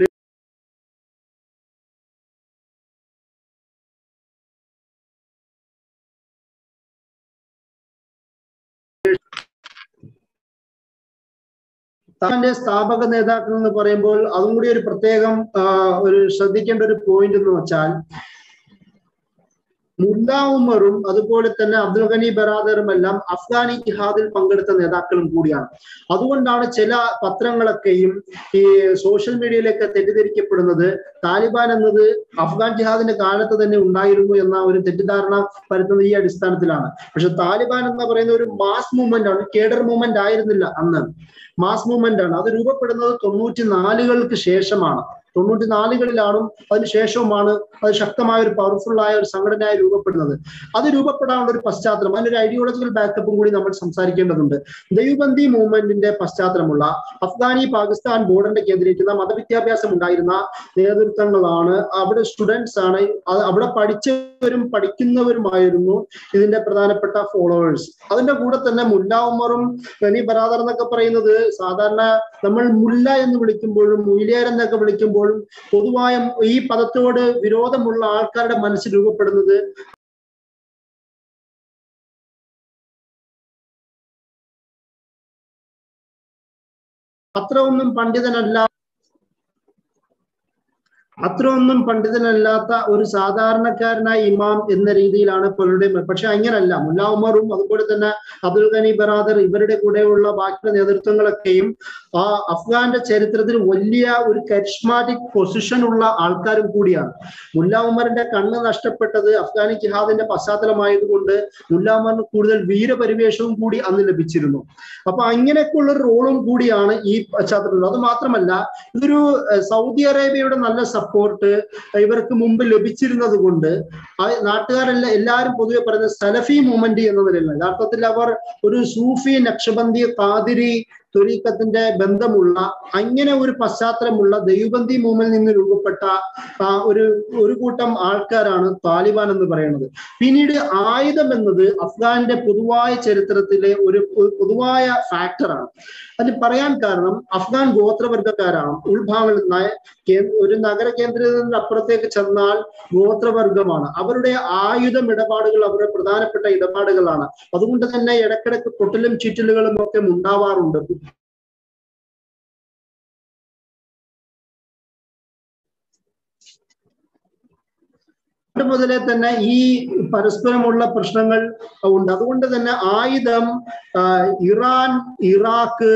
താന്റെ സ്ഥാപക നേതാക്കൾ എന്ന് പറയുമ്പോൾ അതും കൂടി ഒരു പ്രത്യേകം ഒരു ശ്രദ്ധിക്കേണ്ട ഒരു പോയിന്റ് എന്ന് വെച്ചാൽ മുല്ല ഉമറും അതുപോലെ തന്നെ അബ്ദുൽ ഖനി ബറാദറും എല്ലാം അഫ്ഗാനി ജിഹാദിൽ പങ്കെടുത്ത നേതാക്കളും കൂടിയാണ് അതുകൊണ്ടാണ് ചില പത്രങ്ങളൊക്കെയും ഈ സോഷ്യൽ മീഡിയയിലൊക്കെ തെറ്റിദ്ധരിക്കപ്പെടുന്നത് താലിബാൻ എന്നത് അഫ്ഗാൻ ജിഹാദിന്റെ കാലത്ത് തന്നെ ഉണ്ടായിരുന്നു എന്ന ഒരു തെറ്റിദ്ധാരണ പരത്തുന്നത് ഈ അടിസ്ഥാനത്തിലാണ് പക്ഷെ താലിബാൻ എന്ന് പറയുന്ന ഒരു മാസ് മൂവ്മെന്റ് ആണ് കേഡർ മൂവ്മെന്റ് ആയിരുന്നില്ല അന്ന് മാസ് മൂവ്മെന്റ് ആണ് അത് രൂപപ്പെടുന്നത് തൊണ്ണൂറ്റി നാലുകൾക്ക് ശേഷമാണ് തൊണ്ണൂറ്റി നാലുകളിലാണ് അതിനുശേഷവുമാണ് അത് ശക്തമായ ഒരു പവർഫുൾ ആയ ഒരു സംഘടനയായി രൂപപ്പെടുന്നത് അത് രൂപപ്പെടാനുള്ള ഒരു പശ്ചാത്തലം അതിനൊരു ഐഡിയോളജിക്കൽ ബാക്കപ്പും കൂടി നമ്മൾ സംസാരിക്കേണ്ടതുണ്ട് ദൈവബന്ദി മൂവ്മെന്റിന്റെ പശ്ചാത്തലമുള്ള അഫ്ഗാനി പാകിസ്ഥാൻ ബോർഡറിന്റെ കേന്ദ്രീകരിക്കുന്ന മതവിദ്യാഭ്യാസം ഉണ്ടായിരുന്ന നേതൃത്വങ്ങളാണ് അവിടെ സ്റ്റുഡൻസ് ആണ് അത് അവിടെ പഠിച്ചവരും പഠിക്കുന്നവരുമായിരുന്നു ഇതിന്റെ പ്രധാനപ്പെട്ട ഫോളോവേഴ്സ് അതിന്റെ കൂടെ തന്നെ മുല്ല ഉമറും ഗനി ബറാദർ എന്നൊക്കെ പറയുന്നത് സാധാരണ നമ്മൾ മുല്ല എന്ന് വിളിക്കുമ്പോഴും മുയിലിയർ എന്നൊക്കെ വിളിക്കുമ്പോഴും പൊതുവായ ഈ പദത്തോട് വിരോധമുള്ള ആൾക്കാരുടെ മനസ്സിൽ രൂപപ്പെടുന്നത് അത്ര ഒന്നും പണ്ഡിതനല്ല അത്ര ഒന്നും പണ്ഡിതനല്ലാത്ത ഒരു സാധാരണക്കാരനായ ഇമാം എന്ന രീതിയിലാണ് പലരുടെയും പക്ഷെ അങ്ങനല്ല മുല്ല ഉമറും അതുപോലെ തന്നെ അബ്ദുൽ ഖനി ബറാദർ ഇവരുടെ കൂടെയുള്ള ബാക്കിയുള്ള നേതൃത്വങ്ങളൊക്കെയും ആ അഫ്ഗാന്റെ ചരിത്രത്തിൽ വലിയ ഒരു കരിഷ്മാറ്റിക് പൊസിഷൻ ഉള്ള ആൾക്കാരും കൂടിയാണ് മുല്ല ഉമറിന്റെ കണ്ണ് നഷ്ടപ്പെട്ടത് അഫ്ഗാനി ജിഹാദിന്റെ പശ്ചാത്തലമായതുകൊണ്ട് മുല്ല ഉമറിന് കൂടുതൽ വീരപരിവേഷവും കൂടി അന്ന് ലഭിച്ചിരുന്നു അപ്പൊ അങ്ങനെയൊക്കെയുള്ള ഒരു റോളും കൂടിയാണ് ഈ പശ്ചാത്തലത്തിൽ അത് മാത്രമല്ല ഇതൊരു സൗദി അറേബ്യയുടെ നല്ല സപ്പോർട്ട് ഇവർക്ക് മുമ്പ് ലഭിച്ചിരുന്നത് കൊണ്ട് നാട്ടുകാരെല്ലാം എല്ലാവരും പൊതുവെ പറയുന്നത് സലഫി മൂവ്മെന്റ് എന്ന നിലയിലാണ് യഥാർത്ഥത്തിൽ അവർ ഒരു സൂഫി നക്ഷബന്ദി കാതിരി തൊലീക്കത്തിന്റെ ബന്ധമുള്ള അങ്ങനെ ഒരു പശ്ചാത്തലമുള്ള ദൈവബന്ദി മൂവ്മെന്റിൽ നിന്ന് രൂപപ്പെട്ട ഒരു ഒരു കൂട്ടം ആൾക്കാരാണ് താലിബാൻ എന്ന് പറയുന്നത് പിന്നീട് ആയുധം എന്നത് അഫ്ഗാന്റെ പൊതുവായ ചരിത്രത്തിലെ ഒരു പൊതുവായ ഫാക്ടറാണ് അതിന് പറയാൻ കാരണം അഫ്ഗാൻ ഗോത്രവർഗക്കാരാണ് ഉൾഭാഗങ്ങളിൽ ഒരു നഗര കേന്ദ്രത്തിന് അപ്പുറത്തേക്ക് ചെന്നാൽ ഗോത്രവർഗമാണ് അവരുടെ ആയുധം ഇടപാടുകൾ അവരുടെ പ്രധാനപ്പെട്ട ഇടപാടുകളാണ് അതുകൊണ്ട് തന്നെ ഇടക്കിടക്ക് പൊട്ടലും ചീറ്റലുകളും ഒക്കെ ഉണ്ടാവാറുണ്ട് പണ്ട് മുതലേ തന്നെ ഈ പരസ്പരമുള്ള പ്രശ്നങ്ങൾ ഉണ്ട് അതുകൊണ്ട് തന്നെ ആയുധം ഇറാൻ ഇറാഖ്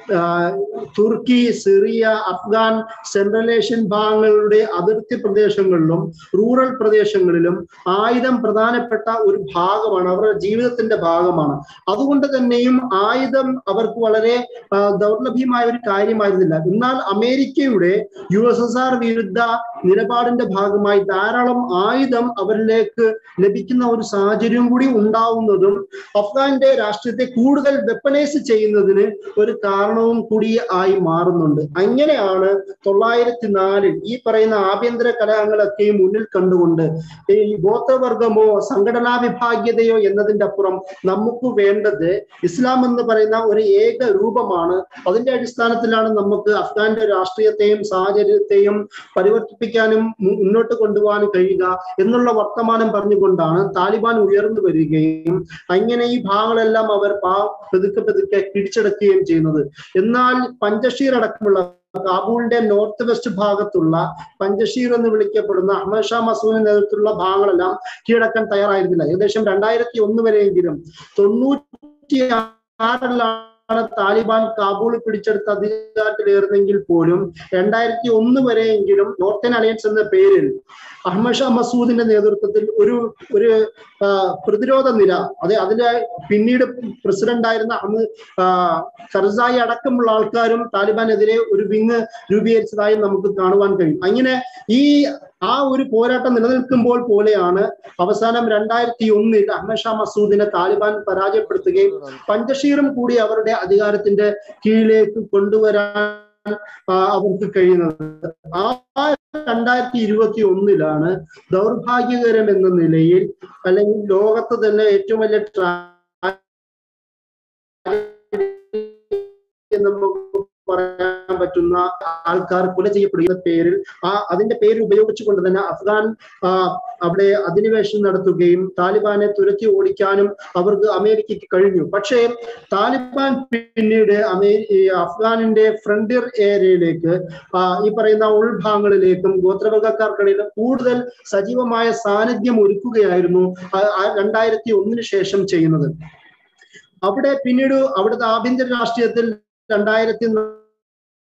തുർക്കി സിറിയ അഫ്ഗാൻ സെൻട്രൽ ഏഷ്യൻ ഭാഗങ്ങളുടെ അതിർത്തി പ്രദേശങ്ങളിലും റൂറൽ പ്രദേശങ്ങളിലും ആയുധം പ്രധാനപ്പെട്ട ഒരു ഭാഗമാണ് അവരുടെ ജീവിതത്തിന്റെ ഭാഗമാണ് അതുകൊണ്ട് തന്നെയും ആയുധം അവർക്ക് വളരെ ദൗർലഭ്യമായ ഒരു കാര്യമായിരുന്നില്ല എന്നാൽ അമേരിക്കയുടെ യു എസ് എസ് ആർ വിരുദ്ധ നിലപാടിന്റെ ഭാഗമായി ധാരാളം ആയുധം അവരിലേക്ക് ലഭിക്കുന്ന ഒരു സാഹചര്യം കൂടി ഉണ്ടാവുന്നതും അഫ്ഗാന്റെ രാഷ്ട്രീയത്തെ കൂടുതൽ വെപ്പനൈസ് ചെയ്യുന്നതിന് ഒരു കാരണവും കൂടി ആയി മാറുന്നുണ്ട് അങ്ങനെയാണ് തൊള്ളായിരത്തി നാലിൽ ഈ പറയുന്ന ആഭ്യന്തര കലഹങ്ങളൊക്കെ മുന്നിൽ കണ്ടുകൊണ്ട് ഈ ഗോത്രവർഗമോ സംഘടനാ വിഭാഗ്യതയോ എന്നതിന്റെ അപ്പുറം നമുക്ക് വേണ്ടത് ഇസ്ലാം എന്ന് പറയുന്ന ഒരു ഏക രൂപമാണ് അതിന്റെ അടിസ്ഥാനത്തിലാണ് നമുക്ക് അഫ്ഗാന്റെ രാഷ്ട്രീയത്തെയും സാഹചര്യത്തെയും പരിവർത്തിപ്പിക്കാനും മുന്നോട്ട് കൊണ്ടുപോകാനും കഴിയുക എന്നുള്ള വർത്തമാനം പറഞ്ഞുകൊണ്ടാണ് താലിബാൻ ഉയർന്നു വരികയും അങ്ങനെ ഈ ഭാഗങ്ങളെല്ലാം അവർ പാ പെതുക്കെ പെതുക്കെ പിടിച്ചെടുക്കുകയും ചെയ്യുന്നത് എന്നാൽ പഞ്ചഷീർ അടക്കമുള്ള കാബൂളിന്റെ നോർത്ത് വെസ്റ്റ് ഭാഗത്തുള്ള പഞ്ചഷീർ എന്ന് വിളിക്കപ്പെടുന്ന അഹമ്മദ് ഷാ മസൂദിന്റെ നേതൃത്വത്തിലുള്ള ഭാഗങ്ങളെല്ലാം കീഴടക്കാൻ തയ്യാറായിരുന്നില്ല ഏകദേശം രണ്ടായിരത്തി ഒന്ന് വരെയെങ്കിലും തൊണ്ണൂറ്റി ആറിലാണ് താലിബാൻ കാബൂൾ പിടിച്ചെടുത്ത് അധികാരത്തിലേറുന്നെങ്കിൽ പോലും രണ്ടായിരത്തി ഒന്ന് വരെയെങ്കിലും നോർത്തേൺ അലയൻസ് എന്ന പേരിൽ അഹമ്മദ് ഷാ മസൂദിന്റെ നേതൃത്വത്തിൽ ഒരു ഒരു പ്രതിരോധ നിര അതെ അതിന്റെ പിന്നീട് പ്രസിഡന്റ് ആയിരുന്ന അഹമ്മദ് കർസായി അടക്കമുള്ള ആൾക്കാരും താലിബാനെതിരെ ഒരു വിങ് രൂപീകരിച്ചതായി നമുക്ക് കാണുവാൻ കഴിയും അങ്ങനെ ഈ ആ ഒരു പോരാട്ടം നിലനിൽക്കുമ്പോൾ പോലെയാണ് അവസാനം രണ്ടായിരത്തി ഒന്നിൽ അഹമ്മദ് ഷാ മസൂദിനെ താലിബാൻ പരാജയപ്പെടുത്തുകയും പഞ്ചഷീറും കൂടി അവരുടെ അധികാരത്തിന്റെ കീഴിലേക്ക് കൊണ്ടുവരാൻ അവർക്ക് കഴിയുന്നത് ആ രണ്ടായിരത്തി ഇരുപത്തി ഒന്നിലാണ് ദൗർഭാഗ്യകരം എന്ന നിലയിൽ അല്ലെങ്കിൽ ലോകത്ത് തന്നെ ഏറ്റവും വലിയ നമുക്ക് പറയാൻ പറ്റുന്ന ആൾക്കാർ കൊല ചെയ്യപ്പെടുന്ന പേരിൽ ആ അതിന്റെ പേര് ഉപയോഗിച്ചുകൊണ്ട് തന്നെ അഫ്ഗാൻ അവിടെ അധിനിവേശം നടത്തുകയും താലിബാനെ തുരത്തി ഓടിക്കാനും അവർക്ക് അമേരിക്കയ്ക്ക് കഴിഞ്ഞു പക്ഷേ താലിബാൻ പിന്നീട് അമേ അഫ്ഗാനിന്റെ ഫ്രണ്ടിയർ ഏരിയയിലേക്ക് ഈ പറയുന്ന ഉൾഭാഗങ്ങളിലേക്കും ഗോത്രവർഗക്കാർക്കിടയിലും കൂടുതൽ സജീവമായ സാന്നിധ്യം ഒരുക്കുകയായിരുന്നു രണ്ടായിരത്തി ഒന്നിന് ശേഷം ചെയ്യുന്നത് അവിടെ പിന്നീട് അവിടുത്തെ ആഭ്യന്തര രാഷ്ട്രീയത്തിൽ രണ്ടായിരത്തി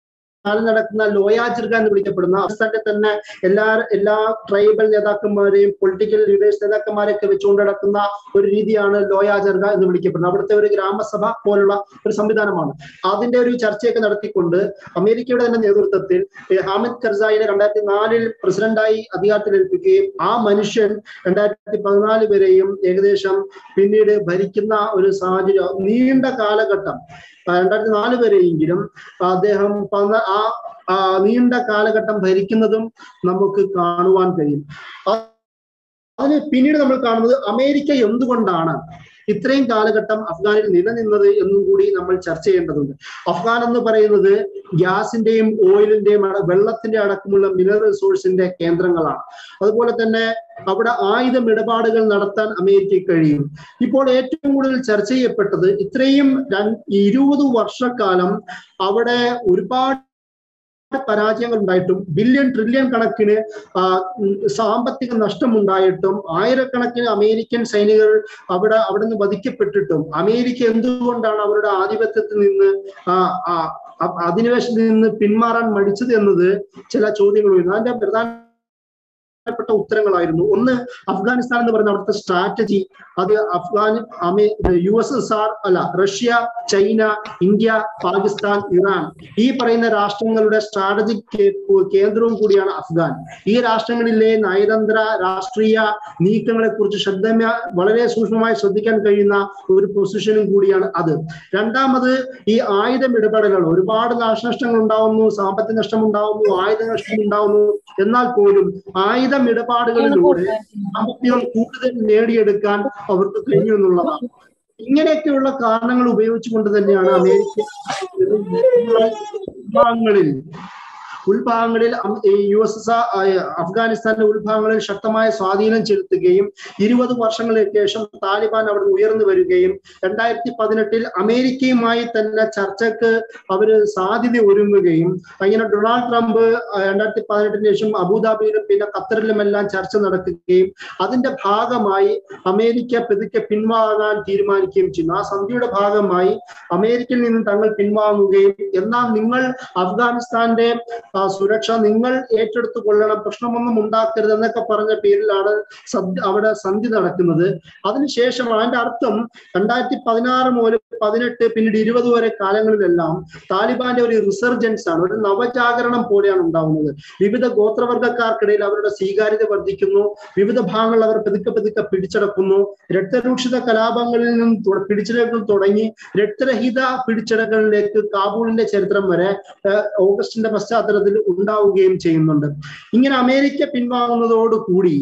നടക്കുന്ന ലോയാജിർഗ എന്ന് വിളിക്കപ്പെടുന്ന അവസ്ഥന്റെ തന്നെ എല്ലാ എല്ലാ ട്രൈബൽ നേതാക്കന്മാരെയും പൊളിറ്റിക്കൽ ലീഡേഴ്സ് നേതാക്കന്മാരെയൊക്കെ വെച്ചുകൊണ്ട് നടക്കുന്ന ഒരു രീതിയാണ് ലോയാജർഗ എന്ന് വിളിക്കപ്പെടുന്നത് അവിടുത്തെ ഒരു ഗ്രാമസഭ പോലുള്ള ഒരു സംവിധാനമാണ് അതിന്റെ ഒരു ചർച്ചയൊക്കെ നടത്തിക്കൊണ്ട് അമേരിക്കയുടെ തന്നെ നേതൃത്വത്തിൽ ഈ ഹാമിദ് കർസായിനെ രണ്ടായിരത്തി നാലിൽ പ്രസിഡന്റായി അധികാരത്തിൽ ഏൽപ്പിക്കുകയും ആ മനുഷ്യൻ രണ്ടായിരത്തി പതിനാല് വരെയും ഏകദേശം പിന്നീട് ഭരിക്കുന്ന ഒരു സാഹചര്യം നീണ്ട കാലഘട്ടം ആ, രണ്ടായിരത്തി നാല് വരെയെങ്കിലും അദ്ദേഹം പന്ന- ആ ആ നീണ്ട കാലഘട്ടം ഭരിക്കുന്നതും നമുക്ക് കാണുവാൻ കഴിയും ആ- അതിന് പിന്നീട് നമ്മൾ കാണുന്നത് അമേരിക്ക എന്തുകൊണ്ടാണ് ഇത്രയും കാലഘട്ടം അഫ്ഗാനിൽ നിലനിന്നത് എന്നും കൂടി നമ്മൾ ചർച്ച ചെയ്യേണ്ടതുണ്ട് അഫ്ഗാൻ എന്ന് പറയുന്നത് ഗ്യാസിന്റെയും ഓയിലിന്റെയും അട- വെള്ളത്തിന്റെ അടക്കമുള്ള മിനറൽ റിസോഴ്സിന്റെ കേന്ദ്രങ്ങളാണ് അതുപോലെ തന്നെ അവിടെ ആയുധം ഇടപാടുകൾ നടത്താൻ അമേരിക്കയ്ക്ക് കഴിയും ഇപ്പോൾ ഏറ്റവും കൂടുതൽ ചർച്ച ചെയ്യപ്പെട്ടത് ഇത്രയും രൺ- ഇരുപത് വർഷക്കാലം അവിടെ ഒരുപാട് പരാജയങ്ങൾ ഉണ്ടായിട്ടും ബില്യൺ ട്രില്യൺ കണക്കിന് ആ, ഉം, സാമ്പത്തിക നഷ്ടമുണ്ടായിട്ടും ആയിരക്കണക്കിന് അമേരിക്കൻ സൈനികർ അവിടെ അവിടെ നിന്ന് വധിക്കപ്പെട്ടിട്ടും അമേരിക്ക എന്തുകൊണ്ടാണ് അവരുടെ ആധിപത്യത്തിൽ നിന്ന് ആ ആ അ- അധിനിവേശത്തിൽ നിന്ന് പിന്മാറാൻ മടിച്ചത് എന്നത് ചില ചോദ്യങ്ങൾ വരുന്നു അതിന്റെ പ്രധാനപ്പെട്ട ഉത്തരങ്ങളായിരുന്നു ഒന്ന് അഫ്ഗാനിസ്ഥാൻ എന്ന് പറയുന്ന അവിടുത്തെ സ്ട്രാറ്റജി അത് അഫ്ഗാൻ അമേ യു എസ് എസ് ആർ അല്ല Russia China India Pakistan Iran ഈ പറയുന്ന രാഷ്ട്രങ്ങളുടെ സ്ട്രാറ്റജിക് കേന്ദ്രവും കൂടിയാണ് അഫ്ഗാൻ ഈ രാഷ്ട്രങ്ങളിലെ നയതന്ത്ര രാഷ്ട്രീയ നീക്കങ്ങളെ കുറിച്ച് ശ്രദ്ധ വളരെ സൂക്ഷ്മമായി ശ്രദ്ധിക്കാൻ കഴിയുന്ന ഒരു പൊസിഷനും കൂടിയാണ് അത് രണ്ടാമത് ഈ ആയുധം ഇടപെടലുകൾ ഒരുപാട് നാശനഷ്ടങ്ങൾ ഉണ്ടാവുന്നു സാമ്പത്തിക നഷ്ടം ഉണ്ടാവുന്നു ആയുധ നഷ്ടം ഉണ്ടാവുന്നു എന്നാൽ പോലും ആയുധം ഇടപാടുകളിലൂടെ സാമ്പത്തികം കൂടുതൽ നേടിയെടുക്കാൻ അവർക്ക് കഴിഞ്ഞു എന്നുള്ളതാണ് ഇങ്ങനെയൊക്കെയുള്ള കാരണങ്ങൾ ഉപയോഗിച്ചുകൊണ്ട് തന്നെയാണ് അമേരിക്ക വിഭാഗങ്ങളിൽ ഉൾഭാഗങ്ങളിൽ അം- ഈ യു എസ് എസ് അഫ്ഗാനിസ്ഥാന്റെ ഉൾഭാഗങ്ങളിൽ ശക്തമായ സ്വാധീനം ചെലുത്തുകയും ഇരുപത് വർഷങ്ങൾക്ക് ശേഷം താലിബാൻ അവിടെ ഉയർന്നു വരികയും രണ്ടായിരത്തി പതിനെട്ടിൽ അമേരിക്കയുമായി തന്നെ ചർച്ചക്ക് അവര് സാധ്യത ഒരുങ്ങുകയും അങ്ങനെ ഡൊണാൾഡ് ട്രംപ് ആ, രണ്ടായിരത്തി പതിനെട്ടിന് ശേഷം അബുദാബിയിലും പിന്നെ ഖത്തറിലുമെല്ലാം ചർച്ച നടക്കുകയും അതിന്റെ ഭാഗമായി അമേരിക്ക പതുക്കെ പിൻവാങ്ങാൻ തീരുമാനിക്കുകയും ചെയ്യുന്നു ആ സന്ധിയുടെ ഭാഗമായി അമേരിക്കയിൽ നിന്നും തങ്ങൾ പിൻവാങ്ങുകയും എന്നാൽ നിങ്ങൾ അഫ്ഗാനിസ്ഥാന്റെ ആ, സുരക്ഷ നിങ്ങൾ ഏറ്റെടുത്തു കൊള്ളണം പ്രശ്നമൊന്നും ഉണ്ടാക്കരുത് എന്നൊക്കെ പറഞ്ഞ പേരിലാണ് സന്ധി അവിടെ സന്ധി നടക്കുന്നത് അതിനുശേഷം അതിന്റെ അർത്ഥം രണ്ടായിരത്തി പതിനാറ് മുതൽ പതിനെട്ട് പിന്നീട് ഇരുപത് വരെ കാലങ്ങളിലെല്ലാം താലിബാന്റെ ഒരു റിസർജൻസ് ആണ് ഒരു നവജാഗരണം പോലെയാണ് ഉണ്ടാവുന്നത് വിവിധ ഗോത്രവർഗക്കാർക്കിടയിൽ അവരുടെ സ്വീകാര്യത വർദ്ധിക്കുന്നു വിവിധ ഭാഗങ്ങൾ അവർ പതുക്കെ പതുക്കെ പിടിച്ചടക്കുന്നു രക്തരൂക്ഷിത കലാപങ്ങളിൽ നിന്നും തു- പിടിച്ചെടുക്കൽ തുടങ്ങി രക്തരഹിത പിടിച്ചെടുക്കലിലേക്ക് കാബൂളിന്റെ ചരിത്രം വരെ ഏഹ്, ഓഗസ്റ്റിന്റെ പശ്ചാത്തലത്തിൽ ഉണ്ടാവുകയും ചെയ്യുന്നുണ്ട് ഇങ്ങനെ അമേരിക്ക പിൻവാങ്ങുന്നതോടുകൂടി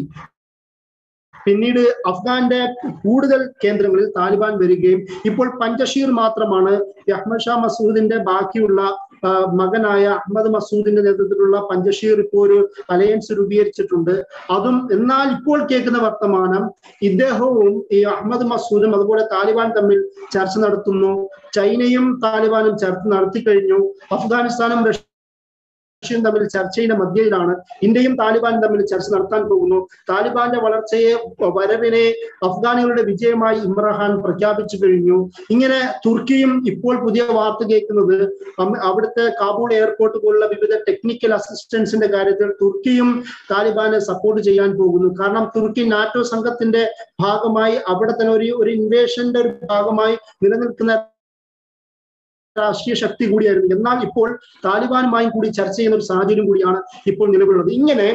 പിന്നീട് അഫ്ഗാന്റെ കൂടുതൽ കേന്ദ്രങ്ങളിൽ താലിബാൻ വരികയും ഇപ്പോൾ പഞ്ചഷീർ മാത്രമാണ് ഈ അഹമ്മദ് ഷാ മസൂദിന്റെ ബാക്കിയുള്ള ആ, മകനായ അഹമ്മദ് മസൂദിന്റെ നേതൃത്വത്തിലുള്ള പഞ്ചഷീർ ഇപ്പോൾ ഒരു അലയൻസ് രൂപീകരിച്ചിട്ടുണ്ട് അതും എന്നാൽ ഇപ്പോൾ കേൾക്കുന്ന വർത്തമാനം ഇദ്ദേഹവും ഈ അഹമ്മദ് മസൂദും അതുപോലെ താലിബാൻ തമ്മിൽ ചർച്ച നടത്തുന്നു ചൈനയും താലിബാനും ചർച്ച നടത്തി കഴിഞ്ഞു അഫ്ഗാനിസ്ഥാനും റഷ്യയും തമ്മിൽ ചർച്ചയുടെ മധ്യയിലാണ് ഇന്ത്യയും താലിബാനും തമ്മിൽ ചർച്ച നടത്താൻ പോകുന്നു താലിബാന്റെ വളർച്ചയെ വരവിനെ അഫ്ഗാനികളുടെ വിജയമായി ഇമ്രാൻ പ്രഖ്യാപിച്ചു കഴിഞ്ഞു ഇങ്ങനെ തുർക്കിയും ഇപ്പോൾ പുതിയ വാർത്ത കേൾക്കുന്നത് അം- അവിടുത്തെ കാബൂൾ എയർപോർട്ട് പോലുള്ള വിവിധ ടെക്നിക്കൽ അസിസ്റ്റൻസിന്റെ കാര്യത്തിൽ തുർക്കിയും താലിബാനെ സപ്പോർട്ട് ചെയ്യാൻ പോകുന്നു കാരണം തുർക്കി നാറ്റോ സംഘത്തിന്റെ ഭാഗമായി അവിടെ തന്നെ ഒരു ഒരു ഇൻവേഷന്റെ ഒരു ഭാഗമായി നിലനിൽക്കുന്ന രാഷ്ട്രീയ ശക്തി കൂടിയായിരുന്നു എന്നാൽ ഇപ്പോൾ താലിബാനുമായും കൂടി ചർച്ച ചെയ്യുന്ന ഒരു സാഹചര്യം കൂടിയാണ് ഇപ്പോൾ നിലവിലുള്ളത് ഇങ്ങനെ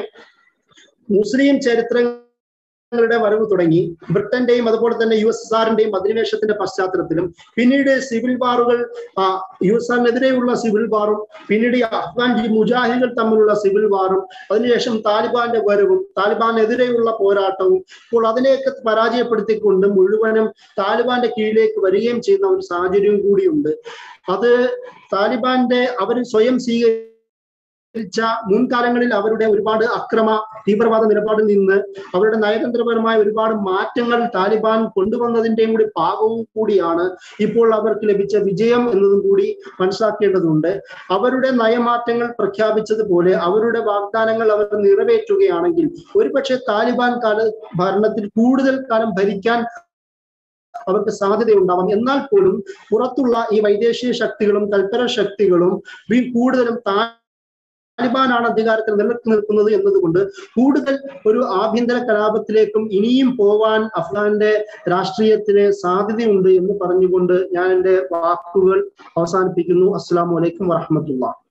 മുസ്ലിം ചരിത്രങ്ങളുടെ വരവ് തുടങ്ങി ബ്രിട്ടന്റെയും അതുപോലെ തന്നെ യു എസ് എസ് ആറിന്റെയും അധിനിവേശത്തിന്റെ പശ്ചാത്തലത്തിലും പിന്നീട് സിവിൽ വാറുകൾ ആ, യു എസ് ആറിനെതിരെയുള്ള സിവിൽ വാറും പിന്നീട് ഈ അഫ്ഗാൻ ഈ മുജാഹിദുകൾ തമ്മിലുള്ള സിവിൽ വാറും അതിനുശേഷം താലിബാന്റെ വരവും താലിബാനെതിരെയുള്ള പോരാട്ടവും ഇപ്പോൾ അതിനെയൊക്കെ പരാജയപ്പെടുത്തിക്കൊണ്ട് മുഴുവനും താലിബാന്റെ കീഴിലേക്ക് വരികയും ചെയ്യുന്ന ഒരു സാഹചര്യവും കൂടിയുണ്ട് അത് താലിബാന്റെ അവർ സ്വയം സ്വീകരിച്ച മുൻകാലങ്ങളിൽ അവരുടെ ഒരുപാട് അക്രമ തീവ്രവാദ നിലപാടിൽ നിന്ന് അവരുടെ നയതന്ത്രപരമായ ഒരുപാട് മാറ്റങ്ങൾ താലിബാൻ കൊണ്ടുവന്നതിന്റെയും കൂടി ഭാഗവും കൂടിയാണ് ഇപ്പോൾ അവർക്ക് ലഭിച്ച വിജയം എന്നതും കൂടി മനസ്സിലാക്കേണ്ടതുണ്ട് അവരുടെ നയമാറ്റങ്ങൾ പ്രഖ്യാപിച്ചതുപോലെ അവരുടെ വാഗ്ദാനങ്ങൾ അവർ നിറവേറ്റുകയാണെങ്കിൽ ഒരുപക്ഷെ താലിബാൻ കാല ഭരണത്തിൽ കൂടുതൽ കാലം ഭരിക്കാൻ അവർക്ക് സാധ്യതയുണ്ടാവാം എന്നാൽ പോലും പുറത്തുള്ള ഈ വൈദേശിക ശക്തികളും തൽപര ശക്തികളും ഈ കൂടുതലും താലിബാനാണ് അധികാരത്തിൽ നിലനിർത്തി നിൽക്കുന്നത് എന്നതുകൊണ്ട് കൂടുതൽ ഒരു ആഭ്യന്തര കലാപത്തിലേക്കും ഇനിയും പോവാൻ അഫ്ഗാന്റെ രാഷ്ട്രീയത്തിന് സാധ്യതയുണ്ട് എന്ന് പറഞ്ഞുകൊണ്ട് ഞാൻ എൻ്റെ വാക്കുകൾ അവസാനിപ്പിക്കുന്നു അസ്സാം വലൈക്കും വറഹമത്തുള്ള